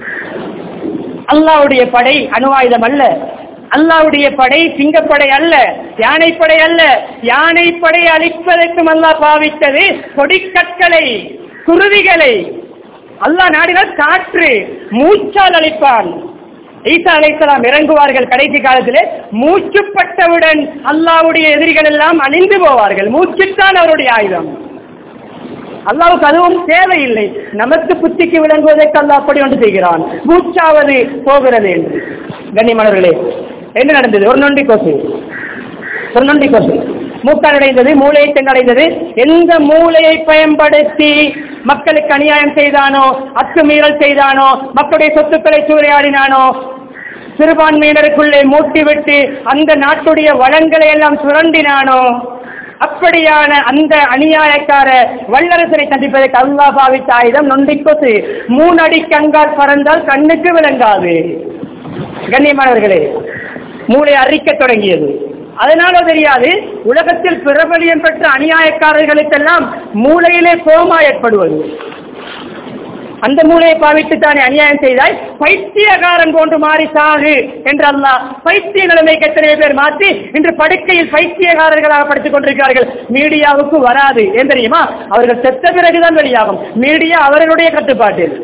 அல்லாவுடைய படை அணுவாயுதம் அல்ல அல்லாவுடைய படை சிங்கப்படை அல்ல யானைப்படை அல்ல யானைப்படை அழிப்பதற்கும் அல்லாஹ் பாவித்தது கொடிக்கற்களை குருவிகளை அல்லாஹ் நாடினால் காற்று மூச்சால் அழிப்பான் ஈசா அலைசலாம் இறங்குவார்கள் கடைசி காலத்திலே மூச்சுப்பட்டவுடன் அல்லாவுடைய எதிரிகள் எல்லாம் அணிந்து போவார்கள் மூச்சுத்தான் அவருடைய ஆயுதம் அல்லாவுக்கு அதுவும் தேவையில்லை நமக்கு புத்திக்கு விளங்குவதற்கு அல்லாஹ் அப்படி ஒன்று செய்கிறான் மூச்சாவது போகிறது என்று கண்ணியமானவர்களே என்ன நடந்தது ஒரு நொண்டி கொசு ஒரு நொண்டி கொசு மூக்கால் அடைந்தது மூளையை சென்றடைந்தது எந்த மூளையை பயன்படுத்தி மக்களுக்கு அநியாயம் செய்தானோ அத்துமீறல் செய்தானோ மக்களுடைய சொத்துக்களை சூறையாடினானோ சிறுபான்மையினருக்குள்ளே மூட்டிவிட்டு அந்த நாட்டுடைய வளங்களை எல்லாம் சுரண்டினானோ அப்படியான அந்த அநியாயக்கார வல்லரசரை சந்திப்பதற்கு அல்லா பாவித்த ஆயுதம் நொண்டிக்கொசு மூணு அடி கங்கால் பறந்தால் கண்ணுக்கு விளங்காது கண்ணியமானவர்களே மூளை அரிக்க தொடங்கியது அதனால தெரியாது உலகத்தில் பிரபலியம் பெற்ற அநியாயக்காரர்களுக்கெல்லாம் மூளையிலே கோமா ஏற்படுவது அந்த மூளையை பாவித்து தானே அநியாயம் செய்தாய் பைத்தியகாரன் போன்று மாறி சாகு என்று அல்லாஹ் பைத்திய நிலைமைக்கு எத்தனை பேர் மாற்றி இன்று படுக்கையில் பைத்தியகாரர்களாக படித்துக் கொண்டிருக்கிறார்கள் மீடியாவுக்கு வராது ஏன் தெரியுமா அவர்கள் செத்த பிறகுதான் வெளியாகும் மீடியா அவர்களுடைய கட்டுப்பாட்டில்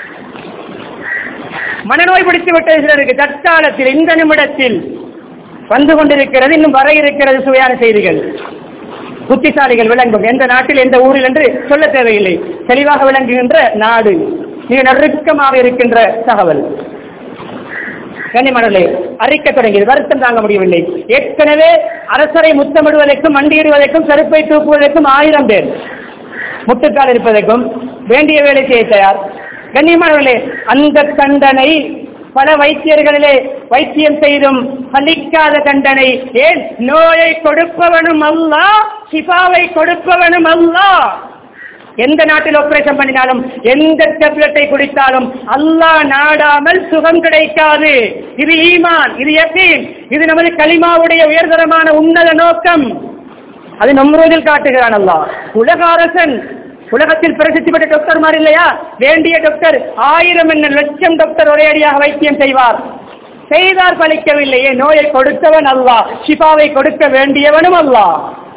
மனநோய் பிடித்து விட்ட சிலருக்கு தற்காலத்தில் இந்த நிமிடத்தில் வந்து கொண்டிருக்கிறது இன்னும் வர இருக்கிறது சுவையான செய்திகள் புத்திசாலிகள் விளங்கும் எந்த நாட்டில் எந்த ஊரில் என்று சொல்ல தேவையில்லை தெளிவாக விளங்குகின்ற நாடு மிக நெருக்கமாக இருக்கின்ற தகவல் கன்னிமணலே அறிக்க தொடங்கியது வருத்தம் தாங்க முடியவில்லை ஏற்கனவே அரசரை முத்தமிடுவதற்கும் மண்டியிடுவதற்கும் செருப்பை தூக்குவதற்கும் ஆயிரம் பேர் முட்டுக்கால் இருப்பதற்கும் வேண்டிய வேலை செய்ய தயார் கண்ணியமானவர்களே அந்த தண்டனை பல வைத்தியர்களிலே வைத்தியம் செய்தும் பலிக்காத தண்டனை ஏன் நோயை கொடுப்பவனும் அல்ல சிபாவை கொடுப்பவனும் அல்ல எந்த நாட்டில் ஆபரேஷன் பண்ணினாலும் எந்த டெப்லெட்டை குடித்தாலும் அல்லாஹ் நாடாமல் சுகம் கிடைக்காது இது ஈமான் இது யக்கீன் இது நமது கலிமாவுடைய உயர்தரமான உன்னத நோக்கம் அது நம்ரோதில் காட்டுகிறான் அல்லாஹ் உலக அரசன் உலகத்தில் பிரசித்தி பெற்ற டாக்டர் மாதிரி இல்லையா வேண்டிய டாக்டர் ஆயிரம் என்ன லட்சம் டாக்டர் ஒரே அடியாக வைத்தியம் செய்வார் செய்தார் பலிக்கவில்லையே நோயை கொடுத்தவன் அல்லாஹ் ஷிபாவை கொடுக்க வேண்டியவனும் அல்லாஹ்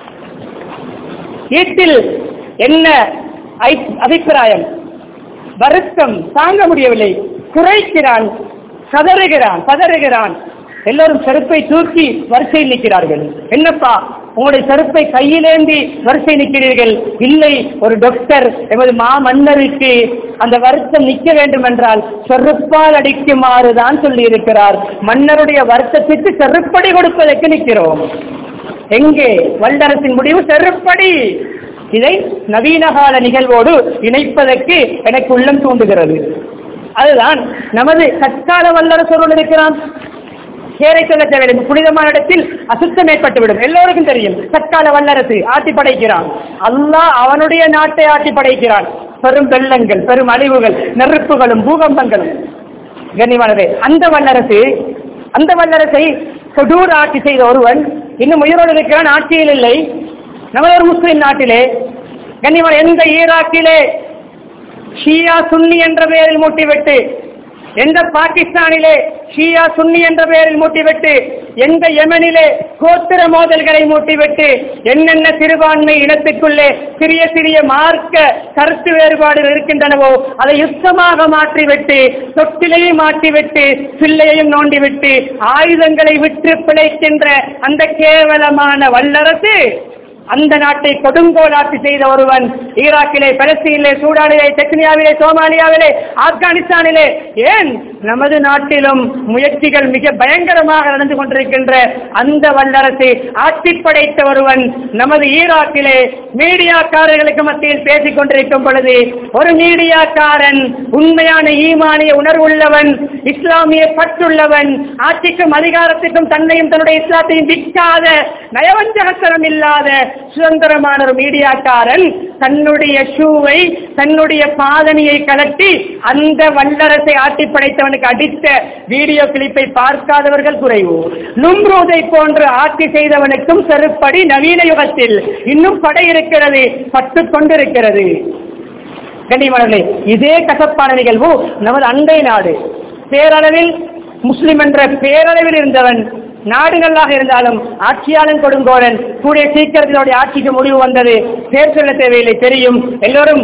வீட்டில் என்ன ஐ- அபிப்பிராயம் வருத்தம் தாங்க முடியவில்லை குறைக்கிறான் கதறுகிறான் பதறுகிறான் எல்லோரும் செருப்பை தூக்கி வரிசையில் நிற்கிறார்கள் என்னப்பா உங்களுடைய செருப்பை கையிலேந்தி வரிசை நிற்கிறீர்கள் இல்லை ஒரு டாக்டர் எமது மா மன்னருக்கு அந்த வருத்தம் நிற்க வேண்டும் என்றால் செருப்பால் அடிக்குமாறு தான் சொல்லி இருக்கிறார் மன்னருடைய வருத்தத்திற்கு செருப்படி கொடுப்பதற்கு நிற்கிறோம் எங்கே வல்லரசின் முடிவு செருப்படி இதை நவீன கால நிகழ்வோடு இணைப்பதற்கு எனக்கு உள்ளம் தூண்டுகிறது அதுதான் நமது தற்கால வல்லரசோடு இருக்கிறான் பேரை சொல்ல தேவையில்லை புனிதமான இடத்தில் அசுத்தம் ஏற்பட்டுவிடும் எல்லோருக்கும் தெரியும் தற்கால வல்லரசு ஆட்சி படைக்கிறான் அல்லாஹ் அவனுடைய நாட்டை ஆட்சி படைக்கிறான் பெரும் வெள்ளங்கள் பெரும் அழிவுகள் நெருப்புகளும் பூகம்பங்களும் கண்ணியமானவே அந்த வல்லரசு அந்த வல்லரசை கொடூர் ஆட்சி செய்த ஒருவன் இன்னும் உயிரோடு இருக்கிறான் ஆட்சியில் இல்லை நமது ஒரு முஸ்லிம் நாட்டிலே கண்ணியமான எந்த ஈராக்கிலே ஷியா சுன்னி என்ற பெயரில் மூட்டிவிட்டு எந்த பாகிஸ்தானிலே ஷியா சுன்னி என்ற பெயரில் மூட்டிவிட்டு எந்த யமனிலே கோத்திர மோதல்களை மூட்டிவிட்டு என்னென்ன சிறுபான்மை இனத்துக்குள்ளே சிறிய சிறிய மார்க்க கருத்து வேறுபாடுகள் இருக்கின்றனவோ அதை யுத்தமாக மாற்றிவிட்டு தொட்டிலையை மாற்றிவிட்டு பிள்ளையையும் நோண்டிவிட்டு ஆயுதங்களை விற்று பிழைக்கின்ற அந்த கேவலமான வல்லரசு அந்த நாட்டை கொடுங்கோல் ஆட்சி செய்த ஒருவன் ஈராக்கிலே பலஸ்தீனிலே சூடானிலே தெக்னியாவிலே சோமாலியாவிலே ஆப்கானிஸ்தானிலே ஏன் நமது நாட்டிலும் முயற்சிகள் மிக பயங்கரமாக நடந்து கொண்டிருக்கின்ற அந்த வல்லரசை ஆட்சி படைத்த ஒருவன் நமது ஈராக்கிலே மீடியாக்காரர்களுக்கு மத்தியில் பேசிக் கொண்டிருக்கும் பொழுது ஒரு மீடியாக்காரன் உண்மையான ஈமானிய உணர்வுள்ளவன் இஸ்லாமிய பற்றுள்ளவன் ஆட்சிக்கும் அதிகாரத்துக்கும் தன்னையும் தன்னுடைய இஸ்லாத்தையும் விற்காத நயவஞ்சகத்தனம் இல்லாத சுதந்திரமான ஒரு மீடியாக்காரன் தன்னுடைய ஷூவை தன்னுடைய பாதணியை கலட்டி அந்த வல்லரசை ஆட்டி படைத்தவனுக்கு அடித்த வீடியோ கிளிப்பை பார்க்காதவர்கள் குறைவு நும்ரூதை போன்று ஆட்சி செய்தவனுக்கும் செருப்படி நவீன யுகத்தில் இன்னும் படை இருக்கிறது பட்டு கொண்டிருக்கிறது கண்ணியமானவர்களே இதே கசப்பான நிகழ்வு நமது அண்டை நாடு பேரளவில் முஸ்லிம் என்ற பேரளவில் இருந்தவன் நாடுகளாக இருந்தாலும் ஆட்சியாளன் கொடுங்கோலன் கூடிய சீக்கிரத்தினுடைய ஆட்சிக்கு முடிவு வந்தது பேர் சொல்ல தேவையில்லை தெரியும் எல்லோரும்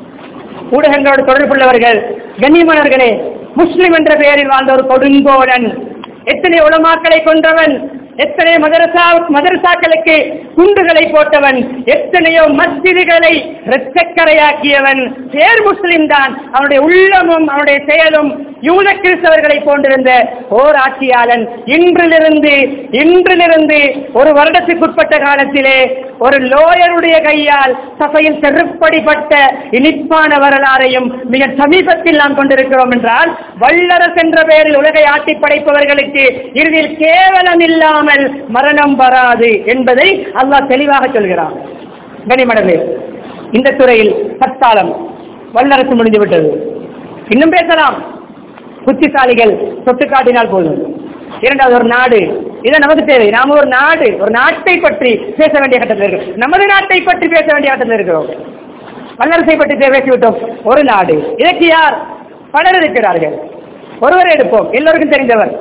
ஊடகங்களோடு தொடர்புள்ளவர்கள் கண்ணியமானவர்களே முஸ்லிம் என்ற பெயரில் வாழ்ந்த ஒரு கொடுங்கோலன் எத்தனை உலமாக்களை கொன்றவன் எத்தனை மதரசா மதரசாக்களுக்கு குண்டுகளை போட்டவன் எத்தனையோ மஸ்ஜிதுகளை இரத்தக்கரையாக்கியவன் பேர் முஸ்லிம் தான் அவனுடைய உள்ளமும் அவனுடைய செயலும் யூத கிறிஸ்தவர்களை போன்றிருந்த ஓர் ஆட்சியாளன் இன்றிலிருந்து இன்றிலிருந்து ஒரு வருடத்துக்குட்பட்ட காலத்திலே ஒரு லோயருடைய கையால் சபையில் செருப்படிப்பட்ட இனிப்பான வரலாறையும் மிக சமீபத்தில் நாம் கொண்டிருக்கிறோம் என்றால் வல்லரசு என்ற பெயரில் உலகை ஆட்டி படைப்பவர்களுக்கு இறுதியில் கேவலம் இல்லாமல் மரணம் வராது என்பதை அல்லாஹ் தெளிவாக சொல்கிறான் கனிமடலே இந்த துறையில் தற்காலம் வல்லரசு முடிந்துவிட்டது இன்னும் பேசலாம் புத்திசாலிகள் தொட்டு காட்டினால் போதும் இரண்டாவது ஒரு நாடு இது நமக்கு தேவை நாம ஒரு நாடு ஒரு நாட்டை பற்றி பேச வேண்டிய கட்டத்தில் இருக்கிறோம் நமது நாட்டை பற்றி பேச வேண்டிய கட்டத்தில் இருக்கிறோம் வல்லரசை பற்றி பேசிவிட்டோம் ஒரு நாடு இதற்கு யார் பலர் இருக்கிறார்கள் ஒருவரை எடுப்போம் எல்லோருக்கும் தெரிந்தவர்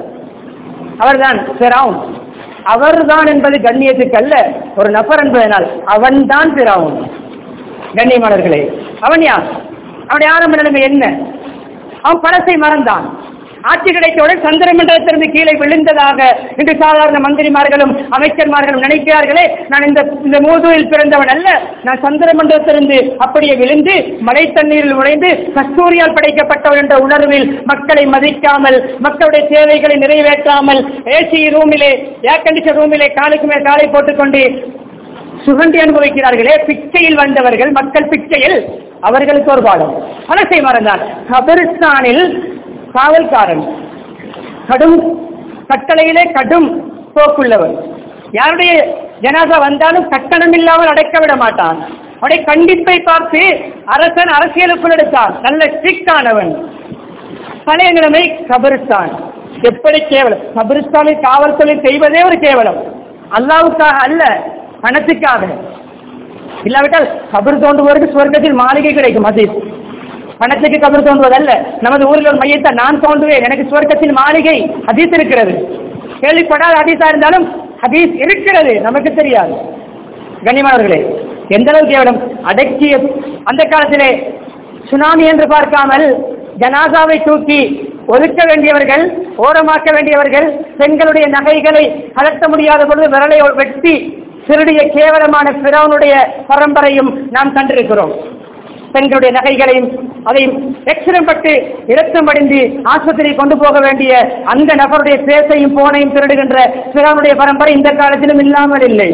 அவர்தான் பிராவுன் அவர்தான் என்பது கண்ணியத்துக்கு அல்ல ஒரு நபர் என்பதனால் அவன்தான் பிராவுன் கண்ணியமானவர்களே அவன் யார் அவனுடைய ஆரம்ப நிலைமை என்ன அவன் பழசை மறந்தான் ஆட்சி கிடைத்தவுடன் சந்திர மண்டலத்திலிருந்து கீழே விழுந்ததாக இன்று சாதாரண மந்திரிமார்களும் அமைச்சர்மார்களும் நினைக்கிறார்களே நான் இந்த இந்த மூதுவில் பிறந்தவன் அல்ல நான் சந்திர மண்டலத்திலிருந்து அப்படியே விழுந்து மழை தண்ணீரில் நுழைந்து கஸ்தூரியால் படைக்கப்பட்டவன் என்ற உணர்வில் மக்களை மதிக்காமல் மக்களுடைய தேவைகளை நிறைவேற்றாமல் ஏசி ரூமிலே ஏர் கண்டிஷன் ரூமிலே காலுக்கு மேல் காலை போட்டுக்கொண்டு சுகண்டி அனுபவிக்கிறார்களே பிச்சையில் வந்தவர்கள் மக்கள் பிச்சையில் அவர்களுக்கு ஒரு பாடம் பழசை மறந்தான் கபிரிஸ்தானில் காவல்காரன் கடும் கட்டளையிலே கடும் போக்குள்ளவர் யாருடைய ஜனாசா வந்தாலும் கட்டணம் இல்லாமல் அடைக்க விட மாட்டான் அவருடைய கண்டிப்பை பார்த்து அரசன் அரசியலுக்குள் எடுத்தான் நல்ல ஸ்ட்ரிக்டானவன் பழைய நிலைமை கபரிஸ்தான் எப்படி கேவலம் கபரிஸ்தானில் காவல்துறை செய்வதே ஒரு கேவலம் அல்லாவுக்காக அல்ல பணத்துக்காக இல்லாவிட்டால் கபர் தோண்டுவதற்கு சுவர்க்கத்தில் மாளிகை கிடைக்கும் அது பணத்துக்கு கபர் தோன்றுவதல்ல நமது ஊரில் ஒரு மையத்தை நான் தோன்றுவேன் எனக்கு சுவர்க்கத்தில் மாளிகை ஹதீஸ் இருக்கிறது கேள்விப்படாத ஹதீஸா இருந்தாலும் ஹதீஸ் இருக்கிறது நமக்கு தெரியாது கண்ணியமானவர்களே எந்த அளவுக்கு கேவலம் அடக்கிய அந்த காலத்திலே சுனாமி என்று பார்க்காமல் ஜனாசாவை தூக்கி ஒதுக்க வேண்டியவர்கள் ஓரமாக்க வேண்டியவர்கள் பெண்களுடைய நகைகளை கலட்ட முடியாத பொழுது விரலை வெட்டி திருடிய கேவலமான பிறவனுடைய பரம்பரையும் நாம் கண்டிருக்கிறோம் பெண்களுடைய நகைகளையும் அதையும் எக்ஸிடம் பட்டு இரத்தம் அடைந்து ஆஸ்பத்திரி கொண்டு போக வேண்டிய அந்த நபருடைய பேசையும் போனையும் திருடுகின்ற பிறவனுடைய பரம்பரை இந்த காலத்திலும் இல்லாமல் இல்லை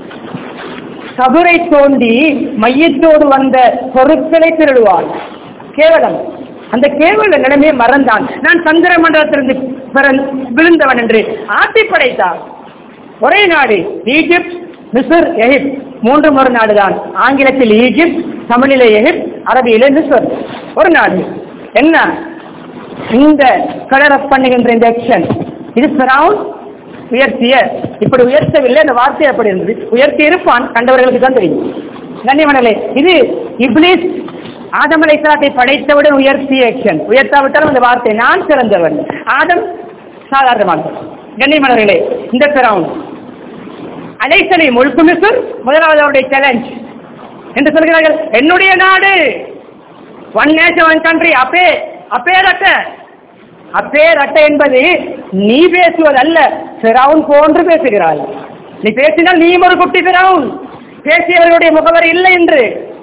கபரை தோண்டி மையத்தோடு வந்த பொருட்களை திருடுவார் கேவலம் அந்த கேவல நிலைமையை மறந்தான் நான் சந்திர மண்டலத்திலிருந்து பிறந்- விழுந்தவன் என்று ஆட்டி படைத்தார் ஒரே நாடு ஈஜிப்ட் மிஸ்ர் எகிப்த் மூன்று ஒரு நாடுதான் ஆங்கிலத்தில் ஈஜிப்ட் தமிழிலே எகிப்த் அரபியிலே மிஸ்ர் ஒரு நாடு என்ன இந்த கலரப் பண்ணுகின்ற இந்த ஆக்ஷன் இது பிறவுன் உயர்த்திய இப்படி உயர்த்தவில்லை அந்த வார்த்தை அப்படி இருந்தது உயர்த்தி இருப்பான் கண்டவர்களுக்கு தான் தெரியும் கண்ணியமனலே இது இப்ளீஸ் ஆதம் அலைஹிஸ்ஸலாத்தை படைத்தவுடன் உயர்த்திய ஆக்ஷன் உயர்த்தாவிட்டாலும் அந்த வார்த்தை நான் சிறந்தவன் ஆதம் சாதாரணமானவன் கண்ணியமனர்களே இந்த பிறவுன் அலைசலை முழுக்கு மிஸ்ர் முதலாவது அவருடைய சேலஞ்ச் என்று சொல்கிறார்கள் என்னுடைய நாடு ஒன் நேஷன் ஒன் கண்ட்ரி அப்பே அப்பே ரட்ட அப்பே ரட்ட என்பது நீ பேசுவதல்ல பிறவுன் போன்று பேசுகிறாய் நீ பேசினால் நீ ஒரு குட்டி பிறவுன் பேசியவர்களுடைய முகவர் இல்லை என்று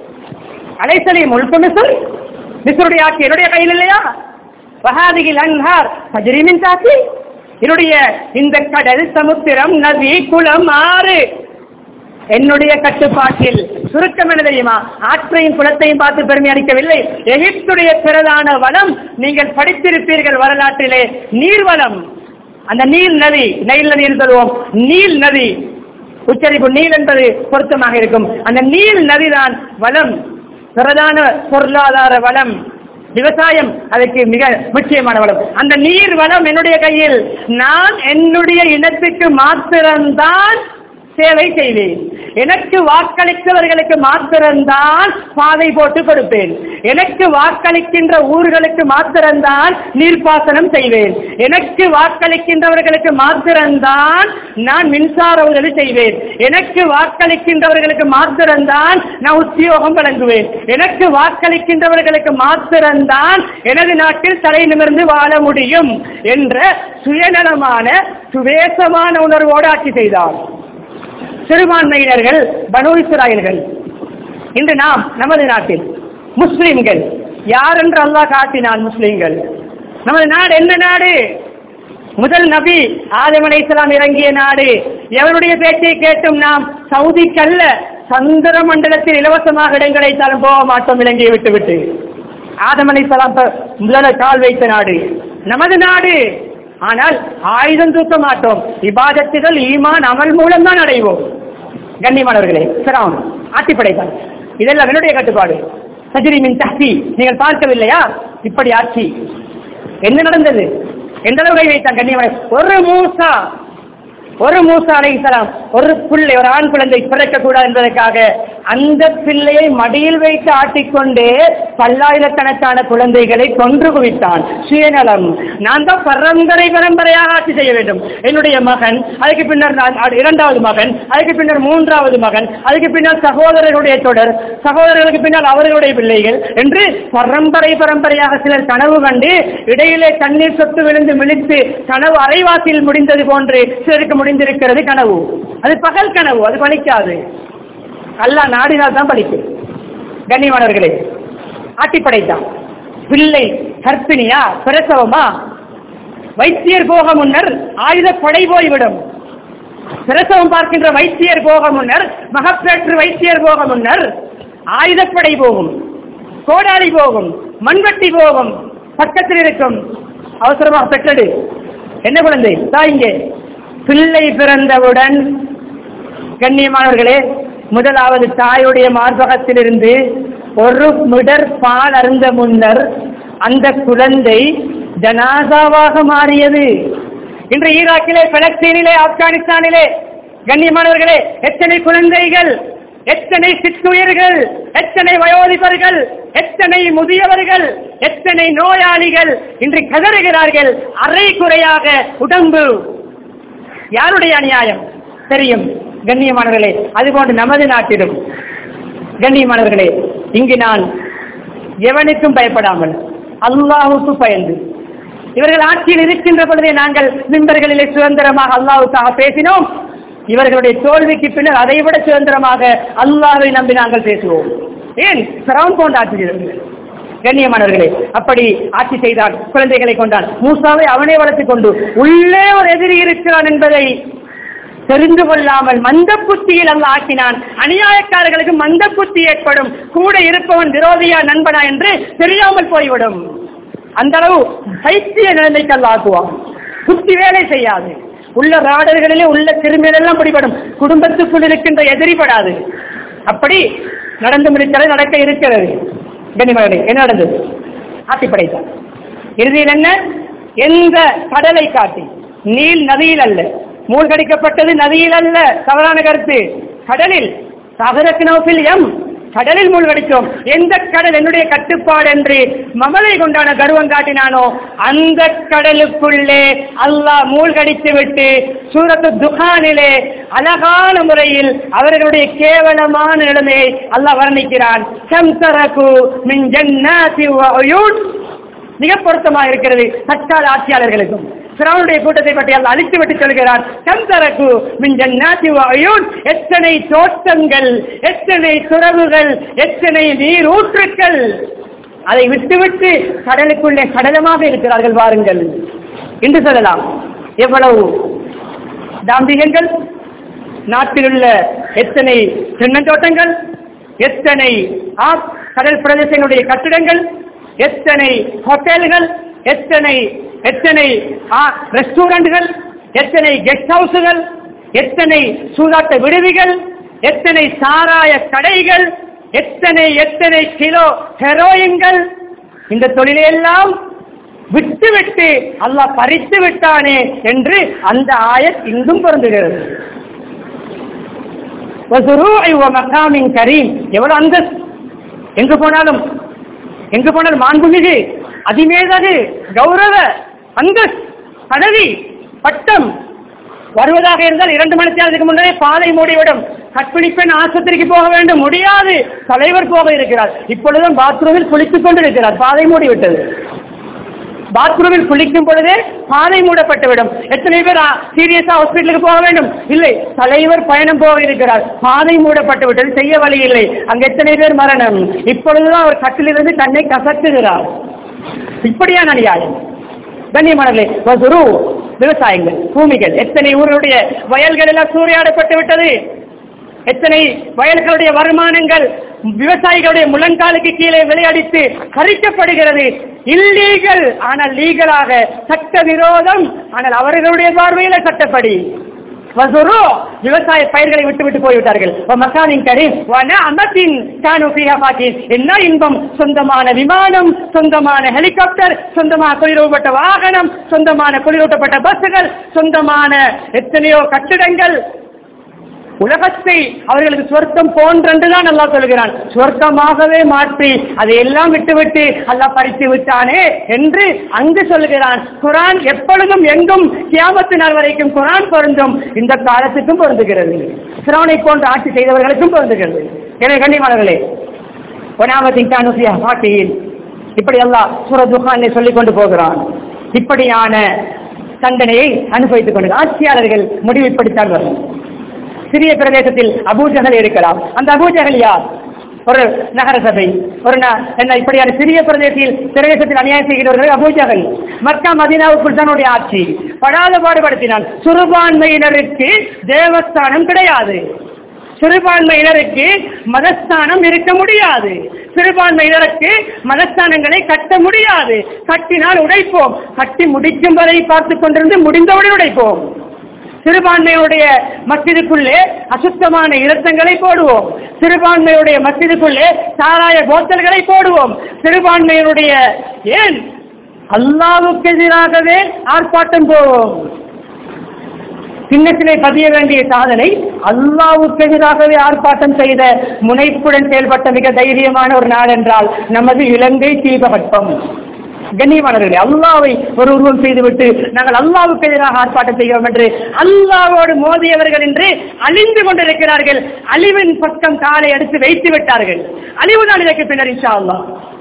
அலைசலி முழுக்க மிஸ்ர் மிஸ்ருடைய ஆட்சி என்னுடைய கையில் இல்லையா வஹாதிகில் அன்ஹார் பஜ்ரிமின் தாக்கி என்னுடைய இந்த கடல் சமுத்திரம் நதி குளம் ஆறு என்னுடைய கட்டுப்பாட்டில் சுருக்கம் என்ன தெரியுமா ஆற்றையும் குளத்தையும் பார்த்து பெருமை அளிக்கவில்லை எகிப்துடைய பிரதான வளம் நீங்கள் படித்திருப்பீர்கள் வரலாற்றிலே நீர்வளம் அந்த நீல் நதி நைல் நதி என்று சொல்லுவோம் நீல் நதி உச்சரிப்பு நீல் என்பது பொருத்தமாக இருக்கும் அந்த நீல் நதிதான் வளம் பிரதான பொருளாதார வளம் விவசாயம் அதற்கு மிக முக்கியமான வளம் அந்த நீர் வளம் என்னுடைய கையில் நான் என்னுடைய இனத்துக்கு மாத்திரம்தான் சேவை செய்வேன் எனக்கு வாக்களித்தவர்களுக்கு மாத்திரம்தான் பாதை போட்டு கொடுப்பேன் எனக்கு வாக்களிக்கின்ற ஊர்களுக்கு மாத்திரம்தான் நீர்ப்பாசனம் செய்வேன் எனக்கு வாக்களிக்கின்றவர்களுக்கு மாத்திரம்தான் நான் மின்சார உதவி செய்வேன் எனக்கு வாக்களிக்கின்றவர்களுக்கு மாத்திரம்தான் நான் உத்தியோகம் வழங்குவேன் எனக்கு வாக்களிக்கின்றவர்களுக்கு மாத்திரம்தான் எனது நாட்டில் தலை நிமிர்ந்து வாழ முடியும் என்ற சுயநலமான சுவேசமான உணர்வோடு ஆட்சி செய்தார் சிறுபான்மையினர்கள் பனு இஸ்ராயல்கள் இன்று நாம் நமது நாட்டில் முஸ்லிம்கள் யார் என்று அல்லாஹ் காட்டினான் முஸ்லிம்கள் நமது நாடு என்ன நாடு முதல் நபி ஆதம் அலைஹிஸ்ஸலாம் இறங்கிய நாடு எவருடைய பேச்சை கேட்டும் நாம் சவுதிக்கல்ல சந்திர மண்டலத்தில் இலவசமாக இடம் கிடைத்தாலும் போக மாட்டோம் இலங்கையை விட்டுவிட்டு ஆதம் அலைஹிஸ்ஸலாம் ப- முதல்ல கால் வைத்த நாடு நமது நாடு ஆனால் ஆயுதம் தூக்க மாட்டோம் இபாதத்துகள் ஈமான் அமல் மூலம் தான் அடைவோம் கண்ணியமானவர்களே சிராவன் ஆட்சி படைத்தான் இதெல்லாம் என்னுடைய கட்டுப்பாடு சஜிரி மின் தஹ்தி நீங்கள் பார்க்கவில்லையா இப்படி ஆட்சி என்ன நடந்தது எந்த அளவு கை வைத்தான் கண்ணியமான ஒரு மூசா ஒரு மூசா அலைஹிஸ்ஸலாம் ஒரு பிள்ளை ஒரு ஆண் குழந்தை பிறக்க கூடாது என்பதற்காக அந்த பிள்ளையை மடியில் வைத்து ஆட்டிக்கொண்டு பல்லாயிரக்கணக்கான குழந்தைகளை கொன்று குவித்தான் சுயநலம் நான் தான் பரம்பரை பரம்பரையாக ஆட்சி செய்ய வேண்டும் என்னுடைய மகன் அதுக்கு பின்னர் நான் அடு- இரண்டாவது மகன் அதுக்கு பின்னர் மூன்றாவது மகன் அதுக்கு பின்னால் சகோதரர்களுடைய தொடர் சகோதரர்களுக்கு பின்னால் அவர்களுடைய பிள்ளைகள் என்று பரம்பரை பரம்பரையாக சிலர் கனவு கண்டு இடையிலே தண்ணீர் சொத்து விழுந்து விழித்து கனவு அரைவாசியில் முடிந்தது போன்று சிலருக்கு முடிந்திருக்கிறது கனவு அது பகல் கனவு அது பலிக்காது அல்லாஹ் நாடினால் தான் பலிக்கும் கண்ணியமானவர்களே ஆட்டி படைத்தான் பிள்ளை கற்பிணியா பிரசவமா வைத்தியர் போக முன்னர் ஆயுத படை போய்விடும் பிரசவம் பார்க்கின்ற வைத்தியர் போக முன்னர் மகப்பேற்று வைத்தியர் போக முன்னர் ஆயுதப்படை போகும் கோடாளி போகும் மண்வெட்டி போகும் பக்கத்தில் இருக்கும் அவசரமாக பெற்றடு என்ன குழந்தை தாய்ங்க பிள்ளை பிறந்தவுடன் கண்ணியமானவர்களே முதலாவது தாயுடைய மார்பகத்திலிருந்து ஒரு மிடர் பால் அருந்த முன்னர் அந்த குழந்தை ஜனாசாவாக மாறியது இன்று ஈராக்கிலே பலஸ்தீனிலே ஆப்கானிஸ்தானிலே கண்ணியமானவர்களே எத்தனை குழந்தைகள் எத்தனை சிற்றுயிர்கள் எத்தனை வயோதிபர்கள் எத்தனை முதியவர்கள் எத்தனை நோயாளிகள் இன்று கதறுகிறார்கள் அரை குறையாக உடம்பு யாருடைய அநியாயம் தெரியும் கண்ணியமானவர்களே அதுபோன்று நமது நாட்டிலும் கண்ணியமானவர்களே இங்கு நான் எவனுக்கும் பயப்படாமல் அல்லாஹுக்கு பயந்து இவர்கள் ஆட்சியில் இருக்கின்ற பொழுதே நாங்கள் மின்பர்களிலே சுதந்திரமாக அல்லாஹுக்காக பேசினோம் இவர்களுடைய தோல்விக்கு பின்னர் அதை விட சுதந்திரமாக அல்லாஹை நம்பி நாங்கள் பேசுவோம் ஏன் சிரமம் போன்ற ஆட்சி செய்தார்கள். கண்ணியமானவர்களே அப்படி ஆட்சி செய்தான் குழந்தைகளை கொண்டான் மூசாவை அவனே வளர்த்துக் கொண்டு உள்ளே ஒரு எதிரி இருக்கிறான் என்பதை தெரிந்து கொள்ளாமல் மந்த புத்தியில் அல்ல ஆக்கினான் அநியாயக்காரர்களுக்கு மந்த புத்தி ஏற்படும் கூட இருப்பவன் விரோதியா நண்பனா என்று தெரியாமல் போய்விடும் அந்த அளவு சைத்திய நிலைமைக்கு அல்ல ஆக்குவான் புத்தி வேலை செய்யாது உள்ள ராடர்களிலே உள்ள கிருமிகள் எல்லாம் பிடிபடும் குடும்பத்துக்குள் இருக்கின்ற எதிரிப்படாது அப்படி நடந்து முடித்தலை நடக்க இருக்கிறது கனிமகனே என்ன நடந்தது ஆட்சி படைத்தார் இறுதியில் என்ன எந்த கடலை காட்டி நீல் நதியில் அல்ல மூழ்கடிக்கப்பட்டது நதியில் அல்ல தவறான கருத்து கடலில் சகரத்தினோப்பில் எம் கடலில் மூழ்கடித்தோம் எந்த கடல் என்னுடைய கட்டுப்பாடு என்று மமலை கொண்டான கர்வம் காட்டினானோ அந்த கடலுக்குள்ளே அல்லாஹ் மூழ்கடித்து விட்டு சூரத்து துகானிலே அழகான முறையில் அவர்களுடைய கேவலமான நிலைமையை அல்லாஹ் வர்ணிக்கிறான் சம்சரகு மின் ஜன்னாதி வ உயூன் மிக பொருத்தமாக இருக்கிறது தற்கால ஆட்சியாளர்களுக்கும் சிராவுடைய கூட்டத்தை பற்றி அல்ல அழித்து விட்டு சொல்கிறார் சந்தரகு மிஞ்சன்னாதி வாயுன் எத்தனை தோட்டங்கள் எத்தனை துறவுகள் எத்தனை நீர் ஊற்றுக்கள் அதை விட்டுவிட்டு கடலுக்குள்ளே கடலமாக இருக்கிறார்கள் வாருங்கள் என்று சொல்லலாம் எவ்வளவு தாம்பிகங்கள் நாட்டில் உள்ள எத்தனை தென்னந்தோட்டங்கள் எத்தனை ஆ கடல் பிரதேசங்களுடைய கட்டிடங்கள் எத்தனை ஹோட்டல்கள் எத்தனை எத்தனை ரெஸ்டாரண்ட்கள் எத்தனை கெஸ்ட் ஹவுஸுகள் எத்தனை சூதாட்ட விடுதிகள் எத்தனை சாராய கடைகள் எத்தனை எத்தனை கிலோ ஹெரோயின்கள் இந்த தொழிலையெல்லாம் விட்டு விட்டு அல்லாஹ் பறித்து விட்டானே என்று அந்த ஆயத் இன்றும் பொருந்துகிறது மக்காமின் கரீம் எவ்வளவு அந்தஸ்து எங்கு போனாலும் எங்கு போனாலும் மாண்புமிகு அதிமேதகு கௌரவ அந்தஸ்து பதவி பட்டம் வருவதாக இருந்தால் இரண்டு மணி நேரத்துக்கு முன்னரே பாலை மூடிவிடும் கற்பிணிப்பெண் ஆஸ்பத்திரிக்கு போக வேண்டும் முடியாது தலைவர் போக இருக்கிறார் இப்பொழுதும் பாத்ரூமில் குளித்துக் கொண்டிருக்கிறார் பாதை மூடிவிட்டது பாத்ரூமில் குளிக்கும் பொழுதே பாதை மூடப்பட்டுவிடும் எத்தனை பேர் சீரியஸா ஹாஸ்பிட்டலுக்கு போக வேண்டும் இல்லை தலைவர் பயணம் போக இருக்கிறார் பாதை மூடப்பட்டு விட்டது செய்ய வழி இல்லை அங்க எத்தனை பேர் மரணம் இப்பொழுதுதான் அவர் கட்டிலிருந்து தன்னை கசக்குகிறார் இப்படியான அநியாயம் கண்ணியமானங்களே வசுரு விவசாயங்கள் பூமிகள் எத்தனை ஊர்களுடைய வயல்கள் எல்லாம் சூறையாடப்பட்டு விட்டது எத்தனை வயல்களுடைய வருமானங்கள் விவசாயிகளுடைய முழங்காலுக்கு கீழே விளையாடித்து பறிக்கப்படுகிறது இல்லீகல் ஆனால் லீகலாக சட்ட விரோதம் ஆனால் அவர்களுடைய பார்வையில சட்டப்படி வசுரு விவசாய பயிர்களை விட்டு விட்டு போய்விட்டார்கள் மக்கானின் கரி வன அமத்தின் என்ன இன்பம் சொந்தமான விமானம் சொந்தமான ஹெலிகாப்டர் சொந்தமான குளிரூட்டப்பட்ட வாகனம் சொந்தமான குளிரூட்டப்பட்ட பஸ்ஸுகள் சொந்தமான எத்தனையோ கட்டிடங்கள் உலகத்தை அவர்களுக்கு சொர்க்கம் போன்றென்றுதான் அல்லாஹ் சொல்கிறான் சொர்க்கமாகவே மாற்றி அதையெல்லாம் விட்டுவிட்டு அல்லாஹ் பறித்து விட்டானே என்று அங்கு சொல்கிறான் குரான் எப்பொழுதும் எங்கும் கியாமத்து நாள் வரைக்கும் குரான் பொருந்தும் இந்த காலத்துக்கும் பொருந்துகிறது சிரானை போன்ற ஆட்சி செய்தவர்களுக்கும் பொருந்துகிறது எனவே கண்ணியமானவர்களே ஒனாமத்தின் காணுசியா பாட்டியில் இப்படி அல்லாஹ் சுரதுகானை சொல்லிக் கொண்டு போகிறான் இப்படியான தண்டனையை அனுபவித்துக் கொண்டு ஆட்சியாளர்கள் முடிவு இப்படித்தான் வரும் சிறிய பிரதேசத்தில் அபூஜகல் இருக்கலாம் அந்த அபூஜகல் யார் ஒரு நகர சபை ஒரு ந- என்ன இப்படியான சிறிய பிரதேசத்தில் பிரதேசத்தில் அநியாயம் செய்கிறவர்கள் அபூஜகல் மக்கா மதீனாவுக்குள் தன்னுடைய ஆட்சி படாத பாடுபடுத்தினான் சிறுபான்மையினருக்கு தேவஸ்தானம் கிடையாது சிறுபான்மையினருக்கு மதஸ்தானம் இருக்க முடியாது சிறுபான்மையினருக்கு மதஸ்தானங்களை கட்ட முடியாது கட்டினால் உடைப்போம் கட்டி முடிக்கும் வரை பார்த்துக் கொண்டிருந்து முடிந்தவுடன் உடைப்போம் சிறுபான்மையுடைய மஸ்ஜிதுக்குள்ளே அசுத்தமான இரத்தங்களை போடுவோம் சிறுபான்மையுடைய மஸ்ஜிதுக்குள்ளே சாராய போத்தல்களை போடுவோம் சிறுபான்மையினுடைய ஏன் அல்லாவுக்கு எதிராகவே ஆர்ப்பாட்டம் போவோம் சின்னத்திலே பதிய வேண்டிய சாதனை அல்லாவுக்கு எதிராகவே ஆர்ப்பாட்டம் செய்த முனைப்புடன் செயல்பட்ட மிக தைரியமான ஒரு நாடு என்றால் நமது இலங்கை தீபகற்பம் கண்ணியமானவர்களே அல்லாவை ஒரு உருவம் செய்துவிட்டு நாங்கள் அல்லாவுக்கு எதிராக ஆர்ப்பாட்டம் செய்கிறோம் என்று அல்லாவோடு மோதியவர்கள் என்று அழிந்து கொண்டிருக்கிறார்கள் அழிவின் பக்கம் காலை எடுத்து வைத்து விட்டார்கள் அழிவுதான் இதற்கு பின்னர் இன்ஷா அல்லாஹ்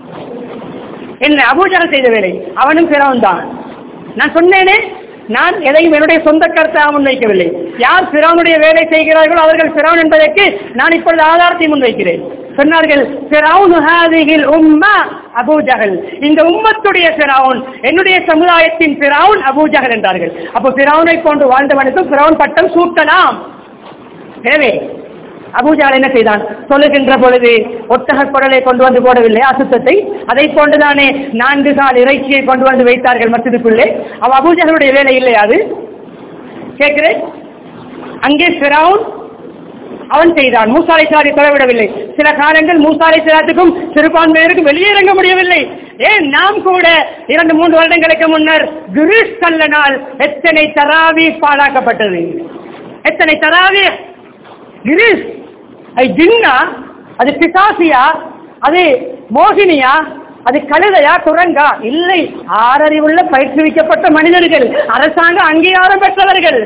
என்ன அபூஜாரம் செய்த வேலை அவனும் பிறவன் தான் நான் சொன்னேனே நான் எதையும் என்னுடைய சொந்த கருத்தாக முன்வைக்கவில்லை யார் பிறவனுடைய வேலை செய்கிறார்களோ அவர்கள் பிறவன் என்பதற்கு நான் இப்பொழுது ஆதாரத்தை முன்வைக்கிறேன் சொன்னார்கள் பிறவுன் ஹாதிகில் உம்மா அபூஜகல் இந்த உம்மத்துடைய பிறவுன் என்னுடைய சமுதாயத்தின் பிறவுன் அபூஜகல் என்றார்கள் அப்போ பிறவுனை போன்று வாழ்ந்தவனுக்கு பிறவுன் பட்டம் சூட்டலாம் எனவே அபூஜால் என்ன செய்தான் சொல்லுகின்ற பொழுது ஒட்டக குரலை கொண்டு வந்து போடவில்லை அசுத்தத்தை அதை போன்றுதானே நான்கு கால் இறைச்சியை கொண்டு வந்து வைத்தார்கள் மசிதுக்குள்ளே அவ அபூஜாலுடைய வேலை இல்லையா அது கேட்கிறேன் அங்கே பிறவுன் அவன் செய்தான் மூசாலை சாரி தொலைவிடவில்லை சில காலங்கள் மூசாலை சிலாத்துக்கும் சிறுபான்மையினருக்கும் வெளியே இறங்க முடியவில்லை ஏன் நாம் கூட இரண்டு மூன்று வருடங்களுக்கு முன்னர் குருஷ் கல்லனால் எத்தனை தராவி பாழாக்கப்பட்டது எத்தனை தராவி கிரீஸ் அது ஜின்னா அது பிசாசியா அது மோகினியா அது கழுதையா குரங்கா இல்லை ஆறறிவுள்ள பயிற்றுவிக்கப்பட்ட மனிதர்கள் அரசாங்க அங்கீகாரம் பெற்றவர்கள்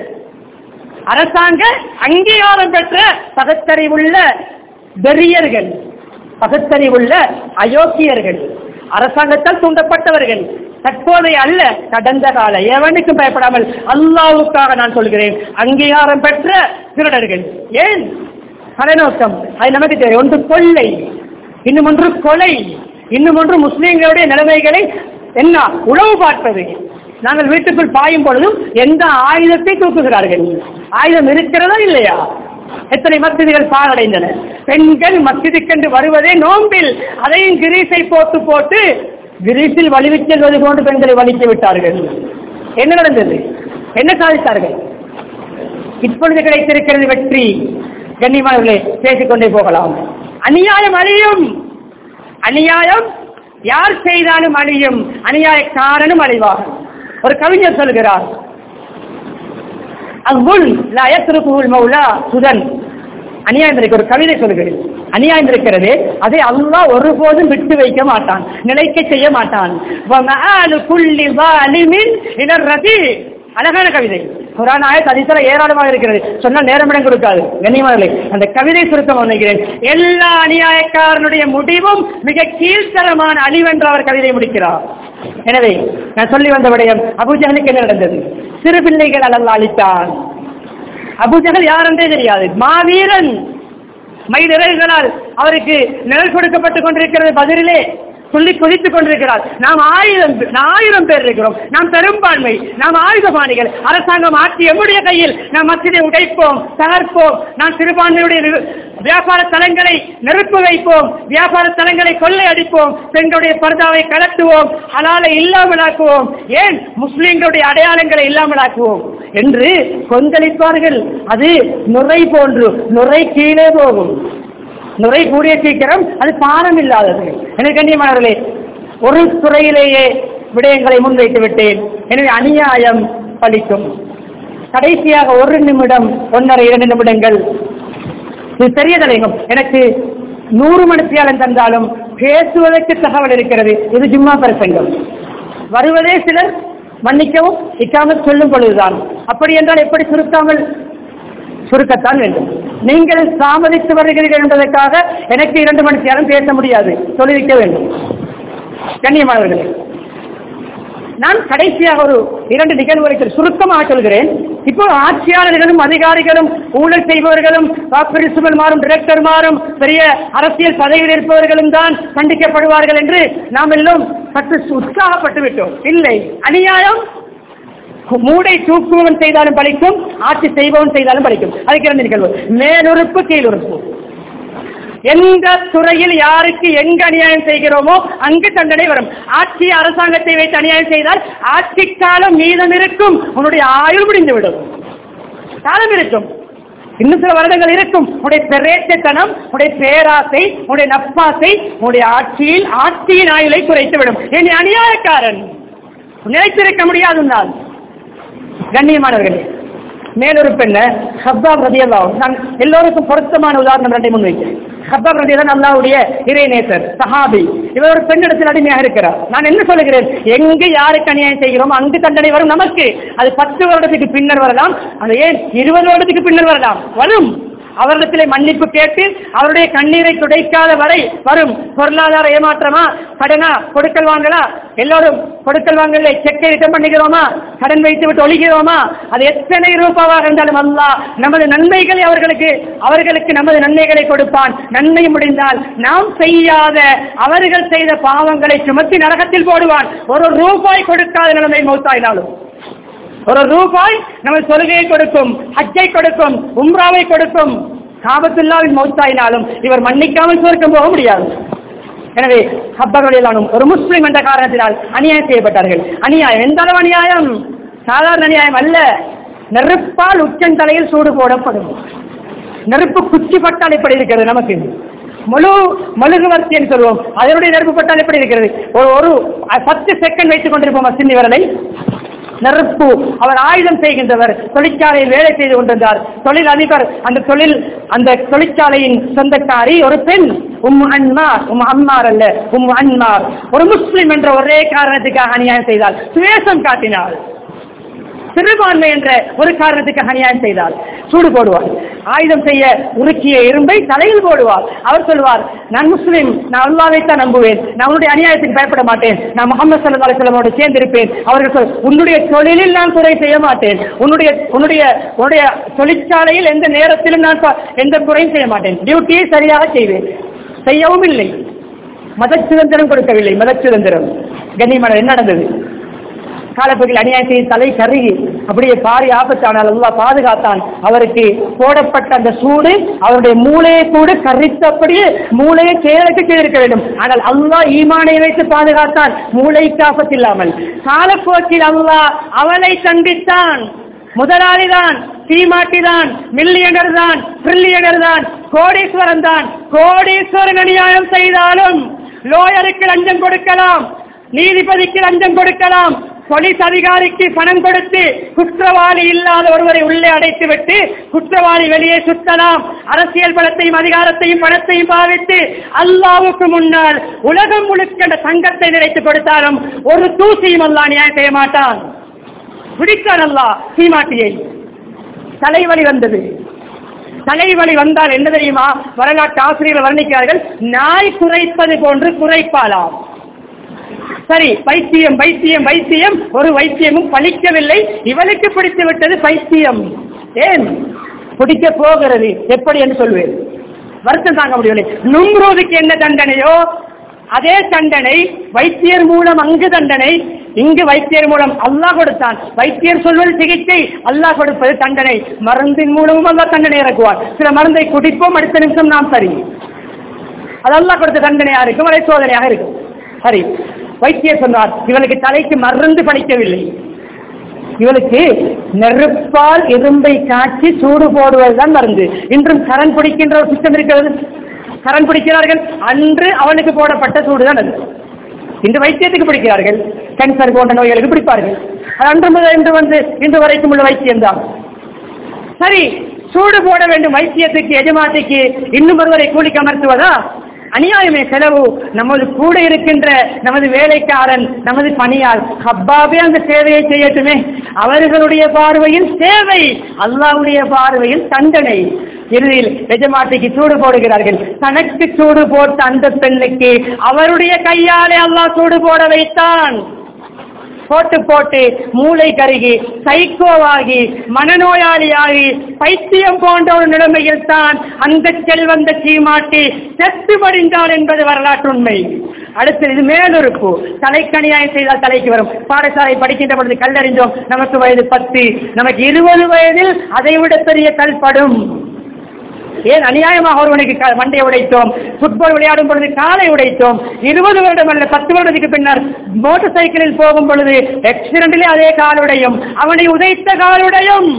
அரசாங்க அங்கீகாரம் பெற்ற பகத்தறிவுள்ள வெறியர்கள் பகத்தறிவுள்ள அயோக்கியர்கள் அரசாங்கத்தால் தூண்டப்பட்டவர்கள் தற்போதைய அல்ல கடந்த கால எவனுக்கும் பயப்படாமல் அல்லாவுக்காக நான் சொல்கிறேன் அங்கீகாரம் பெற்ற திருடர்கள் ஏன் தலைநோக்கம் அது நமக்கு தெரியும் ஒன்று கொள்ளை இன்னும் ஒன்று கொலை இன்னும் ஒன்று முஸ்லீம்களுடைய நிலைமைகளை என்ன உழவு பார்ப்பது நாங்கள் வீட்டுக்குள் பாயும் பொழுதும் எந்த ஆயுதத்தை தூக்குகிறார்கள் ஆயுதம் இருக்கிறதா இல்லையா எத்தனை மசிதிகள் பாழடைந்தன பெண்கள் மசிதிக்கென்று வருவதே நோம்பில் அதையும் கிரீஸை போட்டு போட்டு கிரீஸில் வலிவிச் செல்வது போன்று பெண்களை வலித்து விட்டார்கள் என்ன நடந்தது என்ன சாதித்தார்கள் இப்பொழுது கிடைத்திருக்கிறது வெற்றி கண்ணியமானவர்களே பேசிக்கொண்டே போகலாம் அநியாயம் அழியும் அநியாயம் யார் செய்தாலும் அழியும் அநியாயக்காரனும் அழிவார் ஒரு கவிஞர் சொல்கிறார் அங்குல் லயத்திருக்குள் மௌலா சுதன் அநியாயம் இருக்கு ஒரு கவிதை சொல்கிறேன் அநியாயம் இருக்கிறது அதை அல்லாஹ் ஒருபோதும் விட்டு வைக்க மாட்டான் நிலைக்க செய்ய மாட்டான் வமஆலு குல்லி வாலிமின் இலர் ரதி அழகான கவிதை குரான் ஆயத் அதிசல ஏராளமாக இருக்கிறது சொன்னால் நேரமிடம் கொடுக்காது கண்ணியமானே அந்த கவிதை சுருக்கம் நினைக்கிறேன் எல்லா அநியாயக்காரனுடைய முடிவும் மிக கீழ்த்தரமான அழிவென்று அவர் கவிதை முடிக்கிறார் எனவே நான் சொல்லி வந்த விடயம் அபுஜகலுக்கு என்ன நடந்தது சிறு பிள்ளைகள் அல்ல அளித்தான் அபுஜகல் யார் என்றே தெரியாது மாவீரன் மயிலிறகுகளால் அவருக்கு நிழல் கொடுக்கப்பட்டுக் கொண்டிருக்கிறது பதிலே சொல்லி கொதித்துக் கொண்டிருக்கிறார் நாம் ஆயிரம் பே- ஆயிரம் பேர் இருக்கிறோம் நாம் பெரும்பான்மை நாம் ஆயுதபாணிகள் அரசாங்கம் ஆட்சி எம்முடைய கையில் நாம் மசிதை உடைப்போம் தகர்ப்போம் நாம் சிறுபான்மையுடைய நிறு- வியாபார தலங்களை நெருப்பு வைப்போம் வியாபார தலங்களை கொள்ளை அடிப்போம் பெண்களுடைய பர்தாவை கலட்டுவோம் ஹலாலை இல்லாமலாக்குவோம் ஏன் முஸ்லிம்களுடைய அடையாளங்களை இல்லாமலாக்குவோம் என்று கொந்தளிப்பார்கள் அது நுரை போன்று நுரை கீழே போகும் நுரை கூடிய சீக்கிரம் அது பாரம் இல்லாதது எனவே கண்ணியமானவர்களே ஒரு துறையிலேயே விடயங்களை முன்வைத்து விட்டேன் எனவே அநியாயம் பலிக்கும் கடைசியாக ஒரு நிமிடம் ஒன்றரை இரண்டு நிமிடங்கள் இது பெரிய தலைங்கம் எனக்கு நூறு மணித்தியாலம் தந்தாலும் பேசுவதற்கு தகவல் இருக்கிறது இது ஜும்மா பிரசங்கம் வருவதே சிலர் மன்னிக்கவும் இக்காமல் சொல்லும் பொழுதுதான் அப்படி என்றால் எப்படி சுருக்காமல் சுருக்கத்தான் வேண்டும் நீங்கள் தாமதித்து வருகிறீர்கள் என்பதற்காக எனக்கு இரண்டு மணி நேரம் பேச முடியாது சொல்லிவிக்க வேண்டும் கண்ணியமானவர்களே நான் கடைசியாக ஒரு இரண்டு நிகழ்வுகளை சுருக்கமாக சொல்கிறேன் இப்போ ஆட்சியாளர்களும் அதிகாரிகளும் ஊழல் செய்பவர்களும் பிரின்சிபல் மாறும் டிரெக்டர் மாறும் பெரிய அரசியல் பதவியில் இருப்பவர்களும் தான் கண்டிக்கப்படுவார்கள் என்று நாம் எல்லாம் சற்று உற்சாகப்பட்டு விட்டோம் இல்லை அநியாயம் மூடை தூக்குவன் செய்தாலும் பலிக்கும் ஆட்சி செய்பவன் செய்தாலும் பலிக்கும் அதுக்கு இரண்டு நிகழ்வு மேலுறுப்பு கீழுறுப்பு எந்த துறையில் யாருக்கு எங்க அநியாயம் செய்கிறோமோ அங்கு தண்டனை வரும் ஆட்சி அரசாங்கத்தை வைத்து அநியாயம் செய்தால் ஆட்சி காலம் மீதம் இருக்கும் உன்னுடைய ஆயுள் முடிந்துவிடும் காலம் இருக்கும் இன்னும் சில வருடங்கள் இருக்கும் உடைய பெரேச்சத்தனம் உடைய பேராசை உடைய நப்பாசை உடைய ஆட்சியில் ஆட்சியின் ஆயுளை குறைத்துவிடும் என் அநியாயக்காரன் நிலைத்திருக்க முடியாது நாள் கண்ணியமானவர்களே மேலொரு பெண்ண ஹப்பாப் ரதியல்லாவும் நான் எல்லோருக்கும் பொருத்தமான உதாரணம் ரெண்டை முன்வைக்கிறேன் ஹப்பாப் ரதி தான் அல்லாவுடைய இறைநேசர் சஹாபி இவர் ஒரு பெண்ணிடத்தில் அடிமையாக இருக்கிறார் நான் என்ன சொல்லுகிறேன் எங்கு யாருக்கு அநியாயம் செய்கிறோம் அங்கு தண்டனை வரும் நமக்கு அது பத்து வருடத்துக்கு பின்னர் வரலாம் அது ஏன் இருபது வருடத்துக்கு பின்னர் வரலாம் வரும் அவரிடத்திலே மன்னிப்பு கேட்டு அவருடைய கண்ணீரை துடைக்காத வரை வரும் பொருளாதார ஏமாற்றமா கடனா கொடுக்கல் வாங்கலா எல்லோரும் கொடுக்கல் வாங்கல செக்கை ரிட்டன் பண்ணிக்கிறோமா கடன் வைத்து விட்டு ஒழிக்கிறோமா அது எத்தனை ரூபாவாக இருந்தாலும் அல்லா நமது நன்மைகளை அவர்களுக்கு அவர்களுக்கு நமது நன்மைகளை கொடுப்பான் நன்மை முடிந்தால் நாம் செய்யாத அவர்கள் செய்த பாவங்களை சுமத்தி நரகத்தில் போடுவான் ஒரு ரூபாய் கொடுக்காத நிலைமை மௌத்தாயினாலும் ஒரு ரூபாய் நம்ம தொழுகையை கொடுக்கும் ஹஜ்ஜை கொடுக்கும் உம்ராவை கொடுக்கும் காபத்துல்லாவின் மௌத்தாயினாலும் இவர் மன்னிக்காமல் சுருக்கம் போக முடியாது எனவே ஹப்பகளிலானும் ஒரு முஸ்லிம் என்ற காரணத்தினால் அநியாயம் செய்யப்பட்டார்கள் அநியாயம் எந்த அளவு அநியாயம் சாதாரண அநியாயம் அல்ல நெருப்பால் உச்சந்தலையில் சூடு போடப்படும் நெருப்பு குச்சி பட்டால் எப்படி இருக்கிறது நமக்கு முழு மழுகுவர்த்தி என்று சொல்வோம் அதனுடைய நெருப்பு பட்டால் எப்படி இருக்கிறது ஒரு ஒரு பத்து செகண்ட் வைத்துக் கொண்டிருப்போம் சின்னி விரலை நெருப்பு அவர் ஆயுதம் செய்கின்றவர் தொழிற்சாலையில் வேலை செய்து கொண்டிருந்தார் தொழில் அதிபர் அந்த தொழில் அந்த தொழிற்சாலையின் சொந்தக்காரி ஒரு பெண் உம் அன்மார் உம் அம்மார் அல்ல உம் அன்மார் ஒரு முஸ்லிம் என்ற ஒரே காரணத்துக்காக அநியாயம் செய்தால் சுவேசம் காட்டினார் சிறுபான்மை என்ற ஒரு காரணத்துக்கு அநியாயம் செய்தால் சூடு போடுவார் ஆயுதம் செய்ய உருக்கிய இரும்பை தலையில் போடுவார் அவர் சொல்வார் நான் முஸ்லிம் நான் அல்லாவை தான் நம்புவேன் நான் உன்னுடைய அநியாயத்துக்கு பயப்பட மாட்டேன் நான் முகமது சல்லா அலிஸ்லாமோடு சேர்ந்திருப்பேன் அவர்கள் சொல் உன்னுடைய தொழிலில் நான் குறை செய்ய மாட்டேன் உன்னுடைய உன்னுடைய உன்னுடைய தொழிற்சாலையில் எந்த நேரத்திலும் நான் ப- எந்த குறையும் செய்ய மாட்டேன் டியூட்டியை சரியாக செய்வேன் செய்யவும் இல்லை மத சுதந்திரம் கொடுக்கவில்லை மத சுதந்திரம் கண்ணியமான என்ன நடந்தது காலப்பகுதியில் அநியாயம் செய்து தலை கருகி அப்படியே பாரி ஆபத்தானால் அல்லாஹ் பாதுகாத்தான் அவருக்கு போடப்பட்ட அந்த சூடு அவருடைய மூளையை கூட கரித்தபடியே மூளையை செயலுக்கு செய்திருக்க வேண்டும் ஆனால் அல்லாஹ் ஈமானை வைத்து பாதுகாத்தான் மூளைக்கு ஆபத்தில்லாமல் காலப்போக்கில் அல்லாஹ் அவளை சந்தித்தான் முதலாளிதான் சீமாட்டிதான் மில்லியனர் தான் ட்ரில்லியனர் தான் கோடீஸ்வரன் தான் கோடீஸ்வரன் அநியாயம் செய்தாலும் லோயருக்கு லஞ்சம் கொடுக்கலாம் நீதிபதிக்கு லஞ்சம் கொடுக்கலாம் போலீஸ் அதிகாரிக்கு பணம் கொடுத்து குற்றவாளி இல்லாத ஒருவரை உள்ளே அடைத்து விட்டு குற்றவாளி வெளியே சுத்தலாம் அரசியல் பலத்தையும் அதிகாரத்தையும் பணத்தையும் பாவித்து அல்லாவுக்கு முன்னால் உலகம் முழுக்க அந்த தங்கத்தை நினைத்து கொடுத்தாலும் ஒரு தூசியும் அல்லா நியாயம் செய்ய மாட்டான் பிடித்தான் அல்லா சீமாட்டியை தலைவலி வந்தது தலைவலி வந்தால் என்ன தெரியுமா வரலாற்று ஆசிரியர்கள் வர்ணிக்கிறார்கள் நாய் குறைப்பது போன்று குறைப்பாளாம் சரி பைத்தியம் பைத்தியம் பைத்தியம் ஒரு வைத்தியமும் பலிக்கவில்லை இவளுக்கு பிடித்து விட்டது பைத்தியம் ஏன் பிடிக்க போகிறது எப்படி என்று சொல்வேன் வருத்தம் தாங்க முடியவில்லை நும்ரோதுக்கு என்ன தண்டனையோ அதே தண்டனை வைத்தியர் மூலம் அங்கு தண்டனை இங்கு வைத்தியர் மூலம் அல்லாஹ் கொடுத்தான் வைத்தியர் சொல்வது சிகிச்சை அல்லாஹ் கொடுப்பது தண்டனை மருந்தின் மூலமும் அல்லாஹ் தண்டனை இறக்குவார் சில மருந்தை குடிப்போம் அடுத்த நிமிஷம் நாம் சரி அது அல்லாஹ் கொடுத்த தண்டனையா இருக்கும் அதை சோதனையாக இருக்கும் சரி வைத்தியர் சொன்னார் இவளுக்கு தலைக்கு மருந்து படிக்கவில்லை இவளுக்கு நெருப்பால் இரும்பை காய்ச்சி சூடு போடுவதுதான் மருந்து இன்றும் கரண் பிடிக்கின்ற ஒரு சிஸ்டம் இருக்கிறது கரண் பிடிக்கிறார்கள் அன்று அவனுக்கு போடப்பட்ட சூடுதான் அது இன்று வைத்தியத்துக்கு பிடிக்கிறார்கள் கேன்சர் போன்ற நோய்களுக்கு பிடிப்பார்கள் அது அன்று முதல் இன்று வந்து இன்று வரைக்கும் உள்ள வைத்தியம்தான் சரி சூடு போட வேண்டும் வைத்தியத்துக்கு எஜமாத்திக்கு இன்னும் ஒருவரை கூலிக்கு அமர்த்துவதா அநியாயமே செலவு நமது கூட இருக்கின்ற நமது வேலைக்காரன் நமது பணியால் ஹப்பாவே அந்த சேவையை செய்யட்டுமே அவர்களுடைய பார்வையில் சேவை அல்லாவுடைய பார்வையில் தண்டனை இறுதியில் எஜமாட்டிக்கு சூடு போடுகிறார்கள் தனக்கு சூடு போட்ட அந்த பெண்ணுக்கு அவருடைய கையாலே அல்லாஹ் சூடு போட வைத்தான் போட்டு போட்டு மூளை கருகி சைக்கோவாகி மனநோயாளியாகி பைத்தியம் போன்ற ஒரு நிலைமையில் தான் அந்த செல்வந்த சீமாட்டி செத்து படிந்தாள் என்பது வரலாற்று உண்மை அடுத்து இது மேலுறுப்பு தலைக்கணியாயம் செய்தால் தலைக்கு வரும் பாடசாலை படிக்கின்ற பொழுது கல்லறிஞ்சோம் நமக்கு வயது பத்து நமக்கு இருபது வயதில் அதை விட பெரிய கல் படும் ஏன் அநியாயமாக ஒருவனுக்கு க- மண்டையை உடைத்தோம் ஃபுட்பால் விளையாடும் பொழுது காலை உடைத்தோம் இருபது வருடம் அல்ல பத்து வருடத்துக்கு பின்னர் மோட்டார் சைக்கிளில் போகும் பொழுது ஆக்சிடென்டிலே அதே காலுடையும் அவனை உதைத்த காலுடையும்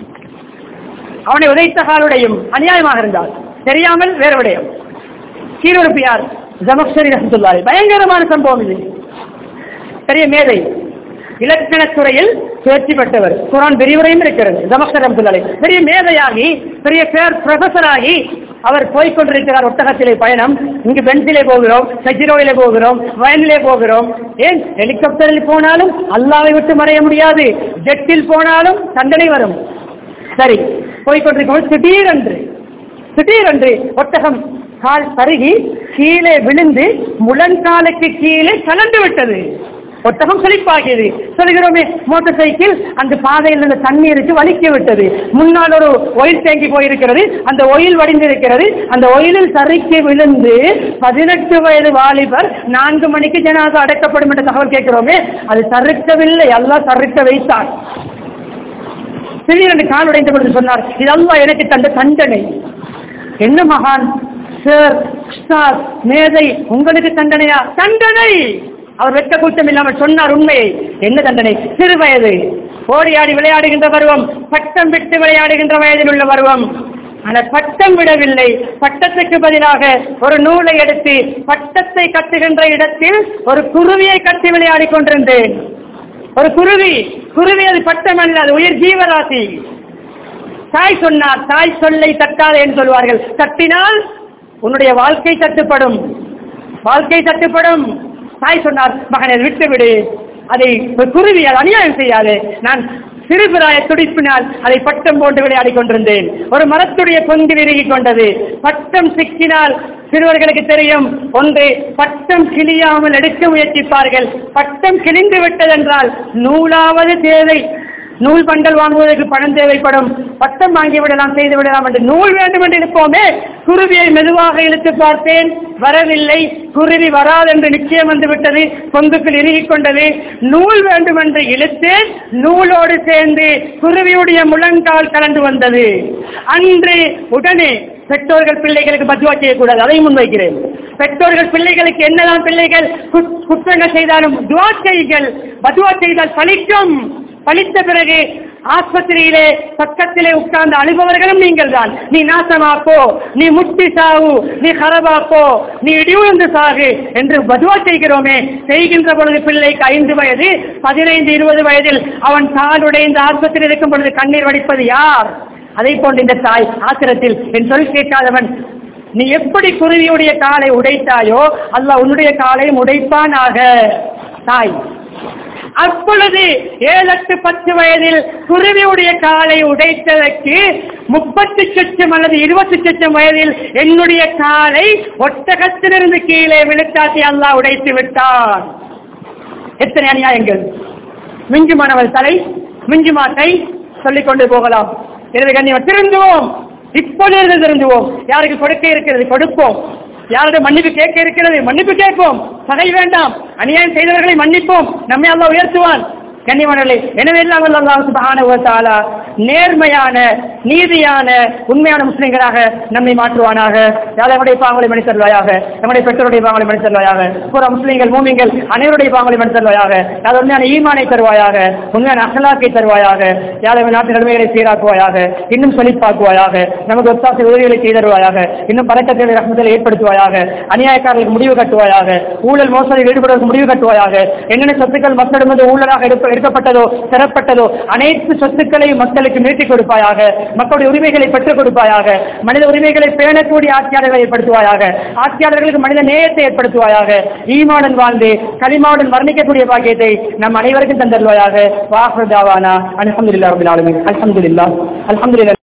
அவனை உதைத்த காலுடையும் அநியாயமாக இருந்தால் தெரியாமல் வேறு விடயம் கீழொருப்பியார் ஜமக்ஷரி ரசத்துல்லாரி பயங்கரமான சம்பவம் இது பெரிய மேதை இலக்கணத் துறையில் தேர்ச்சி பெற்றவர் குரான் விரிவுரையும் இருக்கிறது ஜமக்ஷர் ரஹ்மத்துல்லாஹி பெரிய மேதையாகி பெரிய பேர் ப்ரொஃபஸர் ஆகி அவர் போய்க்கொண்டிருக்கிறார் ஒட்டகத்திலே பயணம் இங்கு பென்சிலே போகிறோம் சஜிரோவிலே போகிறோம் வயலிலே போகிறோம் ஏன் ஹெலிகாப்டரில் போனாலும் அல்லாவை விட்டு மறைய முடியாது ஜெட்டில் போனாலும் தண்டனை வரும் சரி போய்கொண்டிருக்கும் திடீரென்று திடீரென்று ஒட்டகம் கால் பருகி கீழே விழுந்து முழங்காலுக்கு கீழே கலந்து விட்டது ஒட்டகம் செழிப்பாகியது சொல்கிறோமே மோட்டார் சைக்கிள் அந்த பாதையில் இருந்த தண்ணீருக்கு வலிக்க விட்டது முன்னால் ஒரு ஒயில் தேங்கி போயிருக்கிறது அந்த ஒயில் வடிந்திருக்கிறது அந்த ஒயிலில் சறுக்கி விழுந்து பதினெட்டு வயது வாலிபர் நான்கு மணிக்கு ஜனாதா அடக்கப்படும் என்ற தகவல் கேட்கிறோமே அது சறுக்கவில்லை எல்லாம் சறுக்க வைத்தார் திடீரென்று கால் உடைந்து கொண்டு சொன்னார் இதெல்லாம் எனக்கு தந்த தண்டனை என்ன மகான் சார் சார் மேதை உங்களுக்கு தண்டனையா தண்டனை அவர் வெட்ட கூட்டம் இல்லாமல் சொன்னார் உண்மையை என்ன தண்டனை சிறு வயது ஓடி ஆடி விளையாடுகின்ற பருவம் பட்டம் விட்டு விளையாடுகின்ற வயதில் உள்ள பருவம் ஆனால் பட்டம் விடவில்லை பட்டத்துக்கு பதிலாக ஒரு நூலை எடுத்து பட்டத்தை கட்டுகின்ற இடத்தில் ஒரு குருவியை கட்டி விளையாடிக் கொண்டிருந்தேன் ஒரு குருவி குருவி அது பட்டம் அல்ல அது உயிர் ஜீவராசி தாய் சொன்னார் தாய் சொல்லை தட்டாதே என்று சொல்வார்கள் தட்டினால் உன்னுடைய வாழ்க்கை தட்டுப்படும் வாழ்க்கை தட்டுப்படும் தாய் சொன்னார் மகனை விட்டு விடு அதை ஒரு குருவி அது அநியாயம் செய்யாது நான் சிறுபிராய துடிப்பினால் அதை பட்டம் போட்டு விளையாடிக் கொண்டிருந்தேன் ஒரு மரத்துடைய கொங்கு விருகிக் கொண்டது பட்டம் சிக்கினால் சிறுவர்களுக்கு தெரியும் ஒன்று பட்டம் கிழியாமல் எடுக்க முயற்சிப்பார்கள் பட்டம் கிழிந்து விட்டதென்றால் நூலாவது தேவை நூல் பண்டல் வாங்குவதற்கு பணம் தேவைப்படும் பட்டம் வாங்கி விடலாம் செய்து விடலாம் என்று நூல் வேண்டும் என்று இருப்போமே குருவியை மெதுவாக இழுத்து பார்த்தேன் வரவில்லை குருவி வராதென்று நிச்சயம் வந்து விட்டது பொந்துக்குள் இறுகிக் கொண்டது நூல் வேண்டும் என்று இழுத்தேன் நூலோடு சேர்ந்து குருவியுடைய முழங்கால் கலந்து வந்தது அன்று உடனே பெற்றோர்கள் பிள்ளைகளுக்கு பத்துவா செய்யக்கூடாது அதையும் முன்வைக்கிறேன் பெற்றோர்கள் பிள்ளைகளுக்கு என்னதான் பிள்ளைகள் குத்- குற்றங்கள் செய்தாலும் துவா செய்கள் பத்துவா செய்தால் பலிக்கும் பலித்த பிறகு ஆஸ்பத்திரியிலே பக்கத்திலே உட்கார்ந்து அழுபவர்களும் நீங்கள் தான் நீ நாசமாப்போ நீ முட்டி சாவு நீ ஹரபாப்போ நீ இடிவுந்து சாகு என்று பதுவா செய்கிறோமே செய்கின்ற பொழுது பிள்ளைக்கு ஐந்து வயது பதினைந்து இருபது வயதில் அவன் கால் உடைந்து ஆஸ்பத்திரியில் இருக்கும் பொழுது கண்ணீர் வடிப்பது யார் அதை போன்று இந்த தாய் ஆத்திரத்தில் என் சொல் கேட்காதவன் நீ எப்படி குருவியுடைய காலை உடைத்தாயோ அல்லாஹ் உன்னுடைய காலையும் உடைப்பானாக தாய் அப்பொழுது ஏழு எட்டு பத்து வயதில் குருவியுடைய காலை உடைத்ததற்கு முப்பத்தி சொச்சம் அல்லது இருபத்தி சொச்சம் வயதில் என்னுடைய காலை ஒட்டகத்திலிருந்து கீழே விழுத்தாட்டி அல்லாஹ் உடைத்து விட்டான் எத்தனை அநியாயங்கள் மிஞ்சுமானவள் தலை மிஞ்சுமா கை சொல்லிக் கொண்டு போகலாம் எனவே கண்ணியம் திருந்துவோம் இப்பொழுது திருந்துவோம் யாருக்கு கொடுக்க இருக்கிறது கொடுப்போம் யாருடைய மன்னிப்பு கேட்க இருக்கிறது மன்னிப்பு கேட்போம் பகை வேண்டாம் அநியாயம் செய்தவர்களை மன்னிப்போம் நம்மை அல்லாஹ் உயர்த்துவான் கண்ணியமானவர்களே எனவே எல்லாம் வல்ல அல்லாஹ் சுப்ஹானஹு வ தஆலா நேர்மையான நீதியான உண்மையான முஸ்லிம்களாக நம்மை மாற்றுவானாக யார் நம்முடைய பாவங்களை மணி தருவாயாக நம்முடைய பெற்றோருடைய பாவங்களை மணி தருவாயாக பூரா முஸ்லிம்கள் மூமிங்கள் அனைவருடைய பாவங்களை மணி தருவாயாக யார் உண்மையான ஈமானை தருவாயாக உண்மையான அகலாக்கை தருவாயாக யார் நாட்டு நிலைமைகளை சீராக்குவாயாக இன்னும் செழிப்பாக்குவாயாக நமக்கு ஒத்தாசை உதவிகளை செய்தருவாயாக இன்னும் பறக்கத்தில் ரகத்தில் ஏற்படுத்துவாயாக அநியாயக்காரர்களுக்கு முடிவு கட்டுவாயாக ஊழல் மோசடியில் ஈடுபடுவதற்கு முடிவு கட்டுவாயாக என்னென்ன சொத்துக்கள் மக்களிடமிருந்து ஊழலாக எடுப்ப எடுக்கப்பட்டதோ பெறப்பட்டதோ அனைத்து சொத்துக்களையும் மக்களுக்கு மீட்டிக் கொடுப்பாயாக மக்களுடைய உரிமைகளை பெற்றுக் கொடுப்பாயாக மனித உரிமைகளை பேணக்கூடிய ஆட்சியாளர்களை ஏற்படுத்துவாயாக ஆட்சியாளர்களுக்கு மனித நேயத்தை ஏற்படுத்துவாயாக ஈமாடன் வாழ்ந்து களிமாவுடன் வர்ணிக்கக்கூடிய பாக்கியத்தை நம் அனைவருக்கும் தந்தருவாயாக வாஹதாவானா அல்ஹம்துலில்லாஹ் ரபில் ஆலமீன் அல்ஹம்துலில்லாஹ் அல்ஹம்துலில்லாஹ்